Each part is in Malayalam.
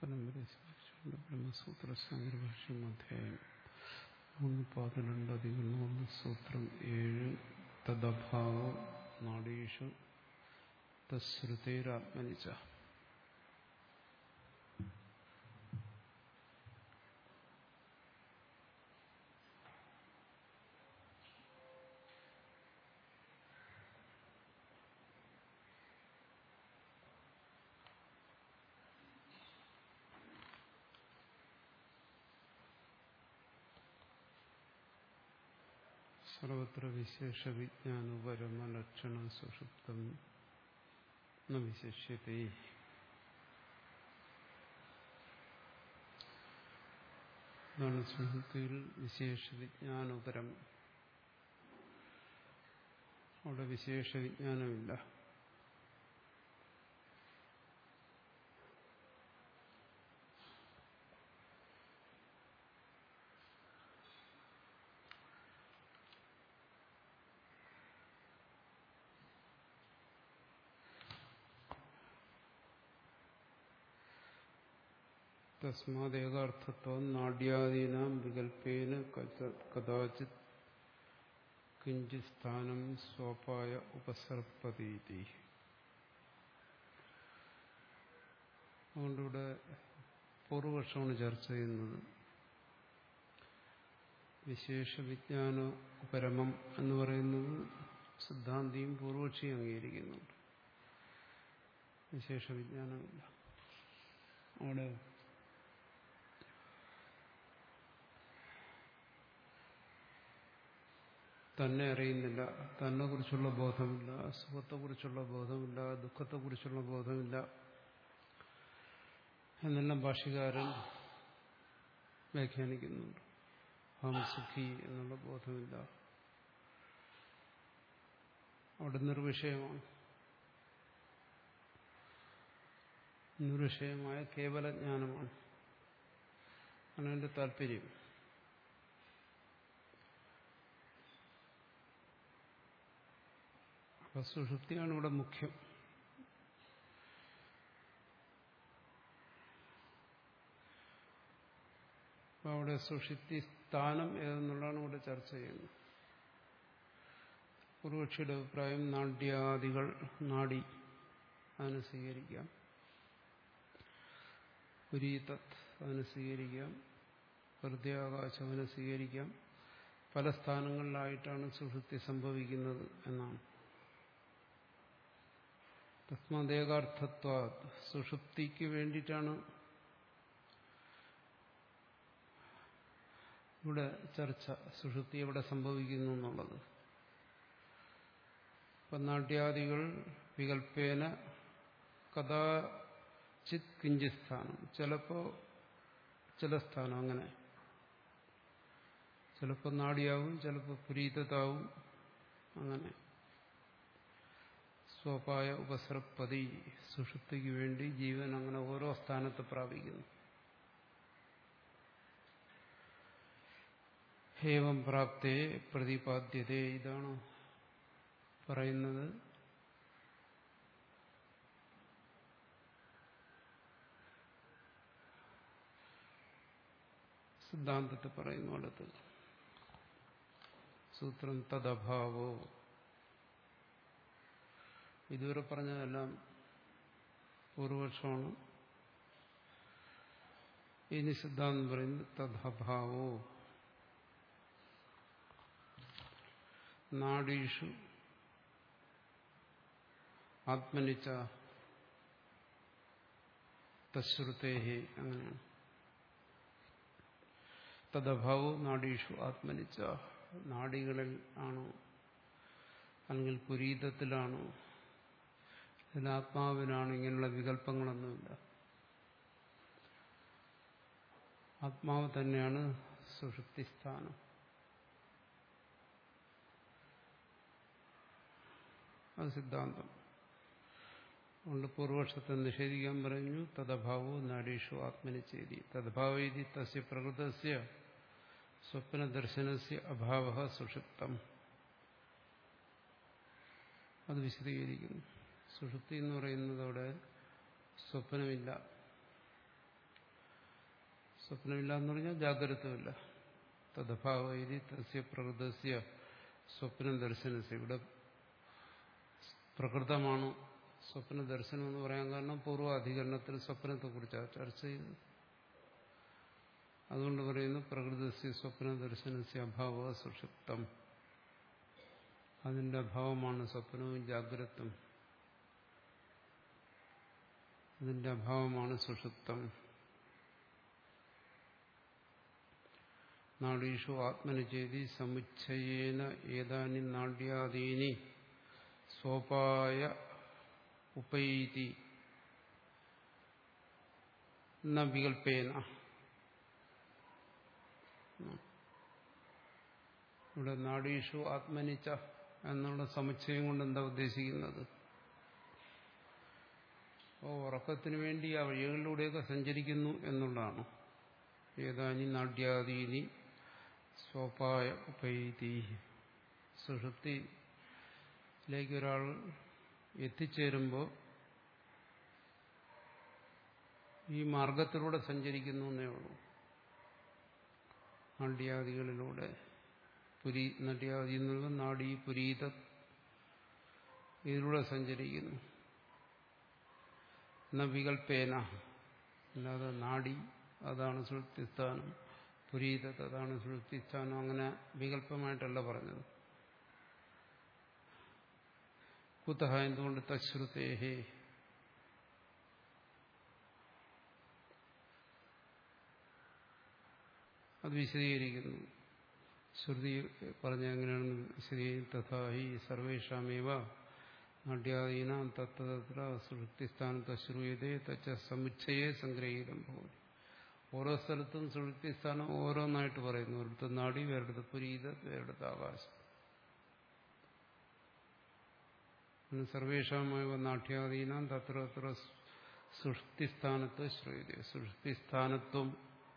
പരമ്പരയുടെ ബ്രഹ്മസൂത്ര സംഗ്രഭാഷ്യം അധ്യായം മൂന്ന് പതിനെണ്ട് അധികം ഒന്ന് സൂത്രം ഏഴ് തദഭാവ നാടീഷു തശ്രുതേരാത്മനിച്ച സർവത്ര വിശേഷ വിജ്ഞാനുപരമലക്ഷണ സുഷുപ്തം ന വിശേഷ്യത്തെ ഇതാണ് സുഷുപ്തിയിൽ വിശേഷ വിജ്ഞാനോപരം അവിടെ വിശേഷ വിജ്ഞാനമില്ല തസ്മാദേകാർത്ഥത്വം നാട്യാദീനാം വികല്പേന കഥാചിത് കിഞ്ചിത് സ്ഥാനം സ്വപായ ഉപസർപ്പതീതി അതുകൊണ്ടിവിടെ പൂർവപക്ഷമാണ് ചർച്ച ചെയ്യുന്നത് വിശേഷ വിജ്ഞാന പരമം എന്ന് പറയുന്നത് സിദ്ധാന്തിയും പൂർവപക്ഷിയും അംഗീകരിക്കുന്നുണ്ട് വിശേഷ വിജ്ഞാനമില്ല അവിടെ തന്നെ അറിയുന്നില്ല തന്നെ കുറിച്ചുള്ള ബോധമില്ല സുഖത്തെക്കുറിച്ചുള്ള ബോധമില്ല ദുഃഖത്തെക്കുറിച്ചുള്ള ബോധമില്ല എന്നെല്ലാം ഭാഷകാരൻ വ്യാഖ്യാനിക്കുന്നുണ്ട് അഹം സുഖി എന്നുള്ള ബോധമില്ല അവിടെ നിർവിഷയമാണ് നിർവിഷയമായ കേവല ജ്ഞാനമാണ് ആണ് എൻ്റെ താല്പര്യം അപ്പൊ സുഷുപ്തിയാണ് ഇവിടെ മുഖ്യം അപ്പൊ അവിടെ സുഷുപ്തി സ്ഥാനം ഏതെന്നുള്ളതാണ് ഇവിടെ ചർച്ച ചെയ്യുന്നത് പൂർവക്ഷിയുടെ അഭിപ്രായം നാട്യാദികൾ നാടി അതിന് സ്വീകരിക്കാം പുരീതത് അതിന് സ്വീകരിക്കാം ഹൃദയാകാശം അതിനെ സ്വീകരിക്കാം പല സ്ഥാനങ്ങളിലായിട്ടാണ് സുഷുപ്തി സംഭവിക്കുന്നത് എന്നാണ് തസ്മാദേകാർത്ഥത്വ സുഷുപ്തിക്ക് വേണ്ടിയിട്ടാണ് ഇവിടെ ചർച്ച സുഷുപ്തി എവിടെ സംഭവിക്കുന്നു എന്നുള്ളത് ഇപ്പം നാട്യാദികൾ വികല്പേന കഥാചിത് കിഞ്ചിത് സ്ഥാനം ചിലപ്പോ ചില സ്ഥാനം അങ്ങനെ ചിലപ്പോൾ നാടിയാവും ചിലപ്പോൾ പുരീതതാവും അങ്ങനെ സ്വപായ ഉപസർപ്പതി സുഷുപ്തിക്ക് വേണ്ടി ജീവൻ അങ്ങനെ ഓരോ സ്ഥാനത്ത് പ്രാപിക്കുന്നു ഹേവം പ്രാപ്തേ പ്രതിപാദ്യത ഇതാണ് പറയുന്നത് സിദ്ധാന്തത്തെ പറയുന്നു അടുത്ത് സൂത്രം തദഭാവോ ഇതുവരെ പറഞ്ഞതെല്ലാം പൂർവപക്ഷമാണ് ഇനി സിദ്ധാന്തം പറയുന്നത് തദഭാവോ നാഡീഷു ആത്മനിച്ച തശ്രുതേഹി അങ്ങനെയാണ് തദഭാവോ നാഡീഷു ആത്മനിച്ച നാഡികളിൽ ആണോ അല്ലെങ്കിൽ പുരീതത്തിലാണോ ഇതിൽ ആത്മാവിനാണ് ഇങ്ങനെയുള്ള വികല്പങ്ങളൊന്നുമില്ല ആത്മാവ് തന്നെയാണ് സുഷുപ്തിസ്ഥാനം അത് സിദ്ധാന്തം അതുകൊണ്ട് പൂർവപക്ഷത്തെ നിഷേധിക്കാൻ പറഞ്ഞു തദഭാവോ നാഡീഷു ആത്മനിച്ചേരി തദ്ഭാവേദി തസ്യ പ്രകൃതസ്യ സ്വപ്നദർശനസ്യ അഭാവ സുഷുപ്തം അത് വിശദീകരിക്കുന്നു സുഷുപ്തി എന്ന് പറയുന്നത് അവിടെ സ്വപ്നമില്ല സ്വപ്നമില്ല എന്ന് പറഞ്ഞാൽ ജാഗ്രതമില്ല തദ്ഭാവൈതി തസ്യ പ്രകൃതസ്യ സ്വപ്നം ദർശനസ്യ ഇവിടെ പ്രകൃതമാണ് സ്വപ്ന ദർശനം എന്ന് പറയാൻ കാരണം പൂർവാധികരണത്തിൽ സ്വപ്നത്തെക്കുറിച്ചാണ് ചർച്ച ചെയ്തത് അതുകൊണ്ട് പറയുന്നു പ്രകൃതസ്യ സ്വപ്ന ദർശനസ്യ അഭാവ സുഷിപ്തം അതിന്റെ അഭാവമാണ് സ്വപ്നവും ജാഗ്രതും അതിന്റെ അഭാവമാണ് സുഷുപ്തം നാഡീഷു ആത്മനിചേതി സമുച്ചയേന ഏതാനി നാട്യാദീനി സ്വപായ ഉപൈതി ന വികൽപ്പേന ഇവിടെ നാഡീഷു ആത്മനിച്ച എന്നുള്ള സമുച്ചയം കൊണ്ട് എന്താ ഉദ്ദേശിക്കുന്നത് അപ്പോൾ ഉറക്കത്തിനു വേണ്ടി ആ വഴികളിലൂടെയൊക്കെ സഞ്ചരിക്കുന്നു എന്നുള്ളതാണ് ഏതാനി നാട്യാദീനി സ്വപായ ഉപൈതി സുഷുപ്തിയിലേക്ക് ഒരാൾ എത്തിച്ചേരുമ്പോൾ ഈ മാർഗത്തിലൂടെ സഞ്ചരിക്കുന്നു എന്നേ ഉള്ളൂ നാട്യാദികളിലൂടെ പുരി നട്യാദി എന്നുള്ള നാഡി പുരീത ഇതിലൂടെ സഞ്ചരിക്കുന്നു എന്ന വികൽപ്പേന അല്ലാതെ നാഡി അതാണ് സുഹൃത്തിസ്ഥാനം പുരീതത് അതാണ് സുഹൃത്തിസ്ഥാനം അങ്ങനെ വികല്പമായിട്ടല്ല പറഞ്ഞത് കുതഹ എന്തുകൊണ്ട് തശ്രുതേഹേ അത് വിശദീകരിക്കുന്നു ശ്രുതി പറഞ്ഞ എങ്ങനെയാണെന്ന് വിശദീകരിക്കും തഥാ ഹി സർവേഷാമേവ നാട്യാദീനാം തത്ര സുഷുപ്തിസ്ഥാനത്ത് ശ്രൂയതേ തച്ച സമുച്ചയെ സംഗ്രഹീതം പോകും ഓരോ സ്ഥലത്തും സുഷുപ്തിസ്ഥാനം ഓരോന്നായിട്ട് പറയുന്നു ഒരിടത്ത് നാടി വേറെടുത്ത് പുരീത വേറെടുത്ത് ആകാശം സർവേഷാമേവ നാട്യാദീനാം തത്ര തത്ര സുഷുപ്തിസ്ഥാനത്ത് ശ്രൂയതേ സുഷുപ്തിസ്ഥാനത്വം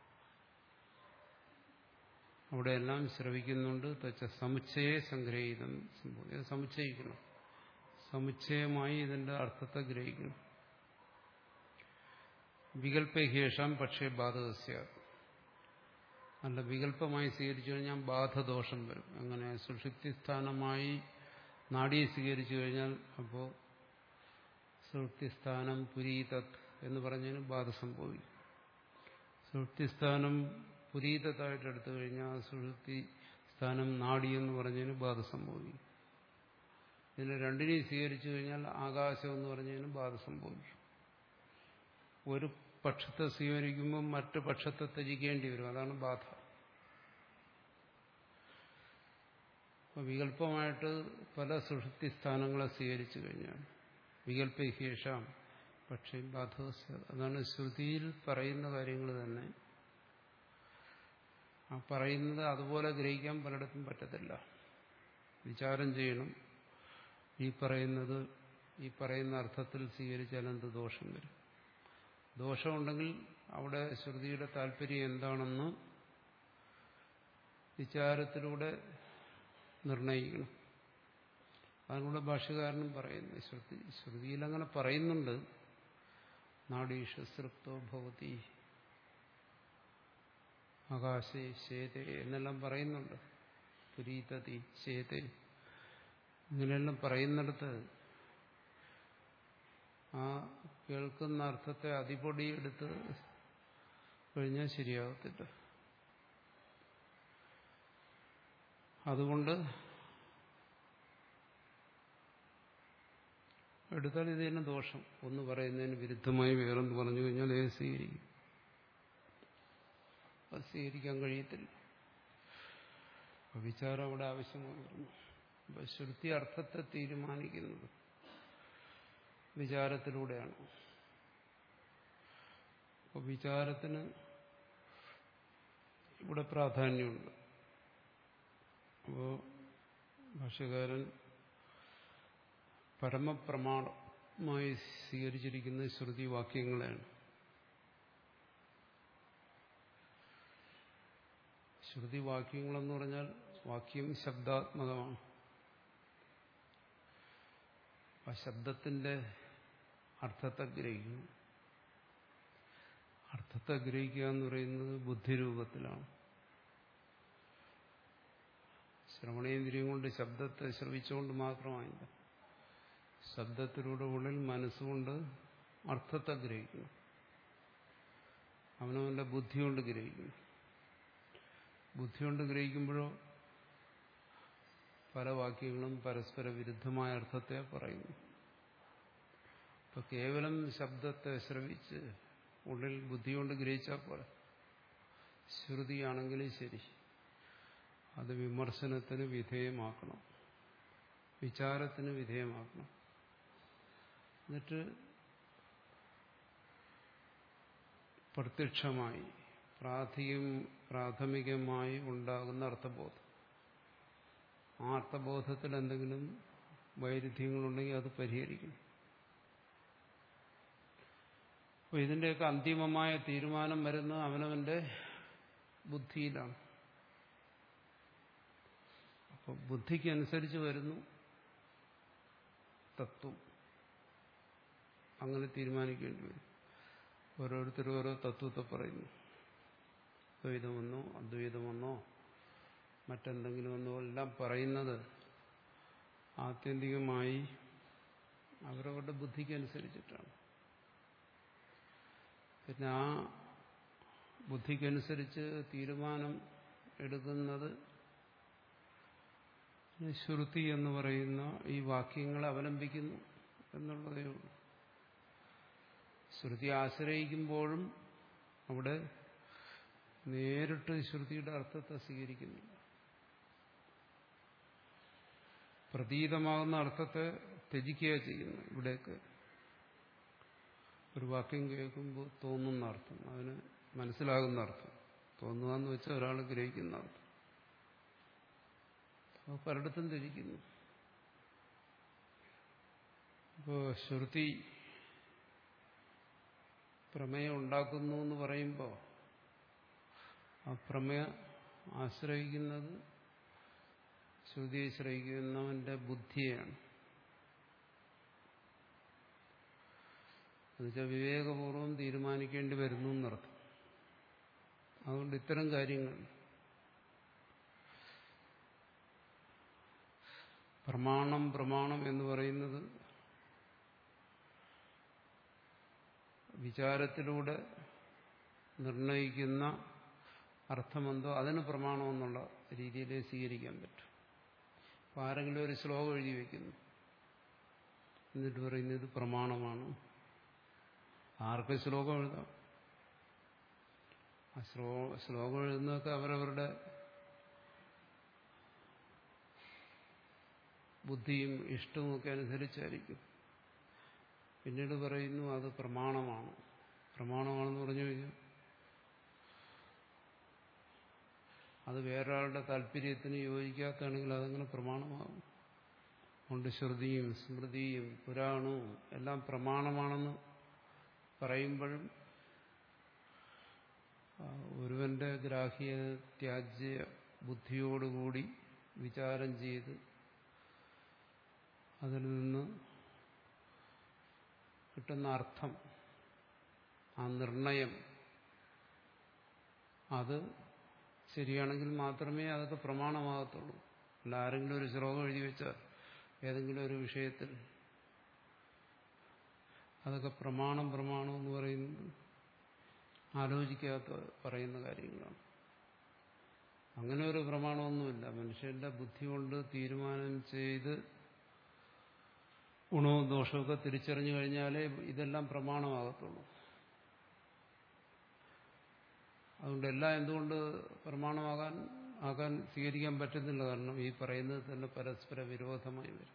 അവിടെയെല്ലാം ശ്രവിക്കുന്നുണ്ട് തച്ച സമുച്ചയെ സംഗ്രഹീതം സംഭവിക്കും സമുച്ചയിക്കണം സമുച്ചയമായി ഇതിന്റെ അർത്ഥത്തെ ഗ്രഹിക്കണം വികല്പഹേഷാം പക്ഷേ ബാധകസ്യ അല്ല വികല്പമായി സ്വീകരിച്ചു കഴിഞ്ഞാൽ ബാധദോഷം വരും അങ്ങനെ സുഷുപ്തിസ്ഥാനമായി നാടിയെ സ്വീകരിച്ചു കഴിഞ്ഞാൽ അപ്പോൾ സുഷുപ്തിസ്ഥാനം പുരീതത് എന്ന് പറഞ്ഞതിന് ബാധ സംഭവിക്കും സുഷുപ്തിസ്ഥാനം പുരീതത്തായിട്ട് എടുത്തു കഴിഞ്ഞാൽ സുഷുപ്തി സ്ഥാനം നാടി എന്ന് പറഞ്ഞതിന് ബാധ സംഭവിക്കും ഇതിനെ രണ്ടിനെയും സ്വീകരിച്ചു കഴിഞ്ഞാൽ ആകാശം എന്ന് പറഞ്ഞതിന് ബാധ സംഭവിക്കും ഒരു പക്ഷത്തെ സ്വീകരിക്കുമ്പോൾ മറ്റു പക്ഷത്തെ ത്യജിക്കേണ്ടി വരും അതാണ് ബാധ അപ്പോൾ വികല്പമായിട്ട് പല സുഷുപ്തി സ്ഥാനങ്ങളെ സ്വീകരിച്ചു കഴിഞ്ഞാൽ വികല്പശേഷം പക്ഷേ ബാധ അതാണ് ശ്രുതിയിൽ പറയുന്ന കാര്യങ്ങൾ തന്നെ ആ പറയുന്നത് അതുപോലെ ഗ്രഹിക്കാൻ പലയിടത്തും പറ്റത്തില്ല വിചാരം ചെയ്യണം ഈ പറയുന്നത് ഈ പറയുന്ന അർത്ഥത്തിൽ സ്വീകരിച്ചാൽ എന്ത് ദോഷം വരും ദോഷമുണ്ടെങ്കിൽ അവിടെ ശ്രുതിയുടെ താല്പര്യം എന്താണെന്ന് വിചാരത്തിലൂടെ നിർണയിക്കണം അതിലൂടെ ഭാഷകാരനും പറയുന്നു ശ്രുതി ശ്രുതിയിൽ അങ്ങനെ പറയുന്നുണ്ട് നാടീഷ സൃപ്തോ ഭവതി ആകാശേ ശേതേ എന്നെല്ലാം പറയുന്നുണ്ട് പുരീതതി ശേതേ ഇങ്ങനെയെല്ലാം പറയുന്നിടത്ത് ആ കേൾക്കുന്ന അർത്ഥത്തെ അതിപൊടിയെടുത്ത് കഴിഞ്ഞാൽ ശരിയാകത്തില്ല അതുകൊണ്ട് എടുത്താൽ ഇത് തന്നെ ദോഷം ഒന്ന് പറയുന്നതിന് വിരുദ്ധമായി വേറൊന്ന് പറഞ്ഞു കഴിഞ്ഞാൽ ഏത് സ്വീകരിക്കും അത് സ്വീകരിക്കാൻ കഴിയത്തില്ല അപ്പൊ വിചാരം അവിടെ ആവശ്യമായി വരുന്നു അപ്പൊ ശ്രുതി അർത്ഥത്തെ തീരുമാനിക്കുന്നത് വിചാരത്തിലൂടെയാണ് അപ്പോൾ വിചാരത്തിന് ഇവിടെ പ്രാധാന്യമുണ്ട് അപ്പോൾ ഭാഷ്യകാരൻ പരമപ്രമാണമായി സ്വീകരിച്ചിരിക്കുന്ന ശ്രുതി വാക്യങ്ങളെയാണ് ശ്രുതി വാക്യങ്ങളെന്ന് പറഞ്ഞാൽ വാക്യം ശബ്ദാത്മകമാണ് ആ ശബ്ദത്തിന്റെ അർത്ഥത്തെ ഗ്രഹിക്കുന്നു അർത്ഥത്തെ അർത്ഥത്തെ ഗ്രഹിക്കുക എന്ന് പറയുന്നത് ബുദ്ധിരൂപത്തിലാണ് ശ്രവണേന്ദ്രിയം കൊണ്ട് ശബ്ദത്തെ ശ്രവിച്ചുകൊണ്ട് മാത്രമായില്ല ശബ്ദത്തിലൂടെ ഉള്ളിൽ മനസ്സുകൊണ്ട് അർത്ഥത്തെ ഗ്രഹിക്കുന്നു അവനവന്റെ ബുദ്ധി കൊണ്ട് ഗ്രഹിക്കുന്നു ബുദ്ധി കൊണ്ട് ഗ്രഹിക്കുമ്പോഴോ പല വാക്യങ്ങളും പരസ്പര വിരുദ്ധമായ അർത്ഥത്തെ പറയുന്നു ഇപ്പൊ കേവലം ശബ്ദത്തെ ശ്രവിച്ച് ഉള്ളിൽ ബുദ്ധി കൊണ്ട് ഗ്രഹിച്ചാൽ പോലെ ശ്രുതിയാണെങ്കിലും ശരി അത് വിമർശനത്തിന് വിധേയമാക്കണം വിചാരത്തിന് വിധേയമാക്കണം എന്നിട്ട് പ്രത്യക്ഷമായി പ്രാഥമികം പ്രാഥമികമായി ഉണ്ടാകുന്ന അർത്ഥബോധം ആ അർത്ഥബോധത്തിൽ എന്തെങ്കിലും വൈരുദ്ധ്യങ്ങളുണ്ടെങ്കിൽ അത് പരിഹരിക്കും അപ്പോൾ ഇതിൻ്റെയൊക്കെ അന്തിമമായ തീരുമാനം വരുന്ന അവനവന്റെ ബുദ്ധിയിലാണ് അപ്പോൾ ബുദ്ധിക്കനുസരിച്ച് വരുന്നു തത്വം അങ്ങനെ തീരുമാനിക്കേണ്ടി വരും ഓരോരുത്തരും ഓരോ തത്വത്തെ പറയുന്നു ദ്വൈതമെന്നോ അദ്വൈതമെന്നോ മറ്റെന്തെങ്കിലും ഒന്നോ എല്ലാം പറയുന്നത് ആത്യന്തികമായി അവരവരുടെ ബുദ്ധിക്കനുസരിച്ചിട്ടാണ് പിന്നെ ആ ബുദ്ധിക്കനുസരിച്ച് തീരുമാനം എടുക്കുന്നത് ശ്രുതി എന്ന് പറയുന്ന ഈ വാക്യങ്ങളെ അവലംബിക്കുന്നു എന്നുള്ളതേ ഉള്ളൂ ശ്രുതി ആശ്രയിക്കുമ്പോഴും അവിടെ നേരിട്ട് ശ്രുതിയുടെ അർത്ഥത്തെ സ്വീകരിക്കുന്നില്ല പ്രതീതമാകുന്ന അർത്ഥത്തെ ത്യജിക്കുക ചെയ്യുന്നു ഇവിടെയൊക്കെ ഒരു വാക്യം കേൾക്കുമ്പോൾ തോന്നുന്ന അർത്ഥം അതിന് മനസ്സിലാകുന്ന അർത്ഥം തോന്നുക എന്ന് വെച്ചാൽ ഒരാൾ ഗ്രഹിക്കുന്ന അർത്ഥം അപ്പോൾ പലയിടത്തും ധരിക്കുന്നു ഇപ്പോൾ ശ്രുതി പ്രമേയം ഉണ്ടാക്കുന്നു എന്ന് പറയുമ്പോൾ ആ പ്രമേയ ആശ്രയിക്കുന്നത് ശ്രുതി ആശ്രയിക്കുന്നവന്റെ ബുദ്ധിയാണ് എന്നുവെച്ചാൽ വിവേകപൂർവം തീരുമാനിക്കേണ്ടി വരുന്നു എന്നർത്ഥം അതുകൊണ്ട് ഇത്തരം കാര്യങ്ങൾ പ്രമാണം പ്രമാണം എന്ന് പറയുന്നത് വിചാരത്തിലൂടെ നിർണയിക്കുന്ന അർത്ഥമെന്തോ അതിന് പ്രമാണമെന്നുള്ള രീതിയിലേ സ്വീകരിക്കാൻ പറ്റും അപ്പോൾ ആരെങ്കിലും ഒരു ശ്ലോകം എഴുതി വയ്ക്കുന്നു എന്നിട്ട് പറയുന്നത് ഇത് പ്രമാണമാണ് ആർക്ക് ശ്ലോകം എഴുതാം ആ ശ്ലോ ശ്ലോകം എഴുതുന്നതൊക്കെ അവരവരുടെ ബുദ്ധിയും ഇഷ്ടവും ഒക്കെ അനുസരിച്ചായിരിക്കും പിന്നീട് പറയുന്നു അത് പ്രമാണമാണ് പ്രമാണമാണെന്ന് പറഞ്ഞു കഴിഞ്ഞാൽ അത് വേറൊരാളുടെ താല്പര്യത്തിന് യോജിക്കാത്തതാണെങ്കിൽ അതങ്ങനെ പ്രമാണമാകും അതുകൊണ്ട് ശ്രുതിയും സ്മൃതിയും പുരാണവും എല്ലാം പ്രമാണമാണെന്ന് പറയുമ്പോഴും ഒരുവന്റെ ഗ്രാഹ്യ ത്യാജ്യ ബുദ്ധിയോടുകൂടി വിചാരം ചെയ്ത് അതിൽ നിന്ന് കിട്ടുന്ന അർത്ഥം ആ നിർണയം അത് ശരിയാണെങ്കിൽ മാത്രമേ അതൊക്കെ പ്രമാണമാകത്തുള്ളൂ അല്ല ആരെങ്കിലും ഒരു ശ്ലോകം എഴുതി വെച്ചാൽ ഏതെങ്കിലും ഒരു വിഷയത്തിൽ അതൊക്കെ പ്രമാണം പ്രമാണം എന്ന് പറയുന്നത് ആലോചിക്കാത്ത പറയുന്ന കാര്യങ്ങളാണ് അങ്ങനെ ഒരു പ്രമാണമൊന്നുമില്ല മനുഷ്യന്റെ ബുദ്ധി കൊണ്ട് തീരുമാനം ചെയ്ത് ഗുണവും ദോഷമൊക്കെ തിരിച്ചറിഞ്ഞു കഴിഞ്ഞാലേ ഇതെല്ലാം പ്രമാണമാകത്തുള്ളൂ അതുകൊണ്ട് എല്ലാം എന്തുകൊണ്ട് പ്രമാണമാകാൻ ആകാൻ സ്വീകരിക്കാൻ പറ്റുന്നില്ല കാരണം ഈ പറയുന്നത് തന്നെ പരസ്പര വിരോധമായി വരും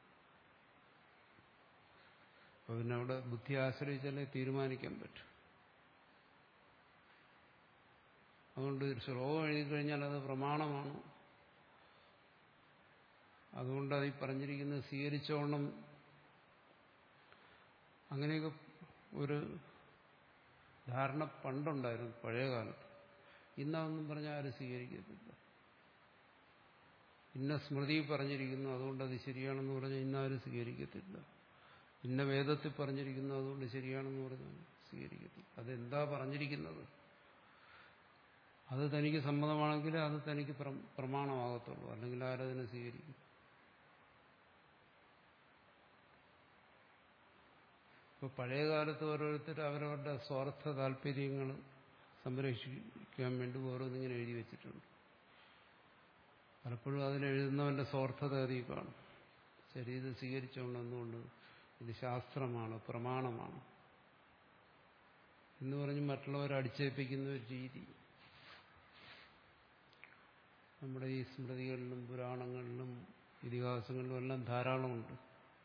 അപ്പൊ പിന്നെ അവിടെ ബുദ്ധി ആശ്രയിച്ചാലേ തീരുമാനിക്കാൻ പറ്റും അതുകൊണ്ട് ഒരു ശ്ലോകം എഴുതി കഴിഞ്ഞാൽ അത് പ്രമാണമാണ് അതുകൊണ്ട് അത് ഈ പറഞ്ഞിരിക്കുന്നത് സ്വീകരിച്ചോണം അങ്ങനെയൊക്കെ ഒരു ധാരണ പണ്ടുണ്ടായിരുന്നു പഴയ കാലത്ത് ഇന്നതൊന്നും പറഞ്ഞാൽ ആരും സ്വീകരിക്കത്തില്ല ഇന്ന സ്മൃതി പറഞ്ഞിരിക്കുന്നു അതുകൊണ്ട് അത് ശരിയാണെന്ന് പറഞ്ഞാൽ ഇന്നാരും സ്വീകരിക്കത്തില്ല ഇന്ന വേദത്തിൽ പറഞ്ഞിരിക്കുന്നു അതുകൊണ്ട് ശരിയാണെന്ന് പറഞ്ഞാൽ സ്വീകരിക്കത്തില്ല അതെന്താ പറഞ്ഞിരിക്കുന്നത് അത് തനിക്ക് സമ്മതമാണെങ്കിൽ അത് തനിക്ക് പ്ര- പ്രമാണമാകത്തുള്ളൂ അല്ലെങ്കിൽ ആരതിനെ സ്വീകരിക്കും ഇപ്പൊ പഴയ കാലത്ത് ഓരോരുത്തർ അവരവരുടെ സ്വാർത്ഥ താല്പര്യങ്ങൾ സംരക്ഷിക്കാൻ വേണ്ടി ഓരോന്നിങ്ങനെ എഴുതി വെച്ചിട്ടുണ്ട് പലപ്പോഴും അതിലെഴുതുന്നവന്റെ സ്വാർത്ഥത അതിൽ കാണും ശരി ഇത് സ്വീകരിച്ചുകൊണ്ടെന്നുകൊണ്ട് ഇത് ശാസ്ത്രമാണ് പ്രമാണമാണ് എന്ന് പറഞ്ഞ് മറ്റുള്ളവരെ അടിച്ചേൽപ്പിക്കുന്ന ഒരു രീതി നമ്മുടെ ഈ സ്മൃതികളിലും പുരാണങ്ങളിലും ഇതിഹാസങ്ങളിലും എല്ലാം ധാരാളമുണ്ട്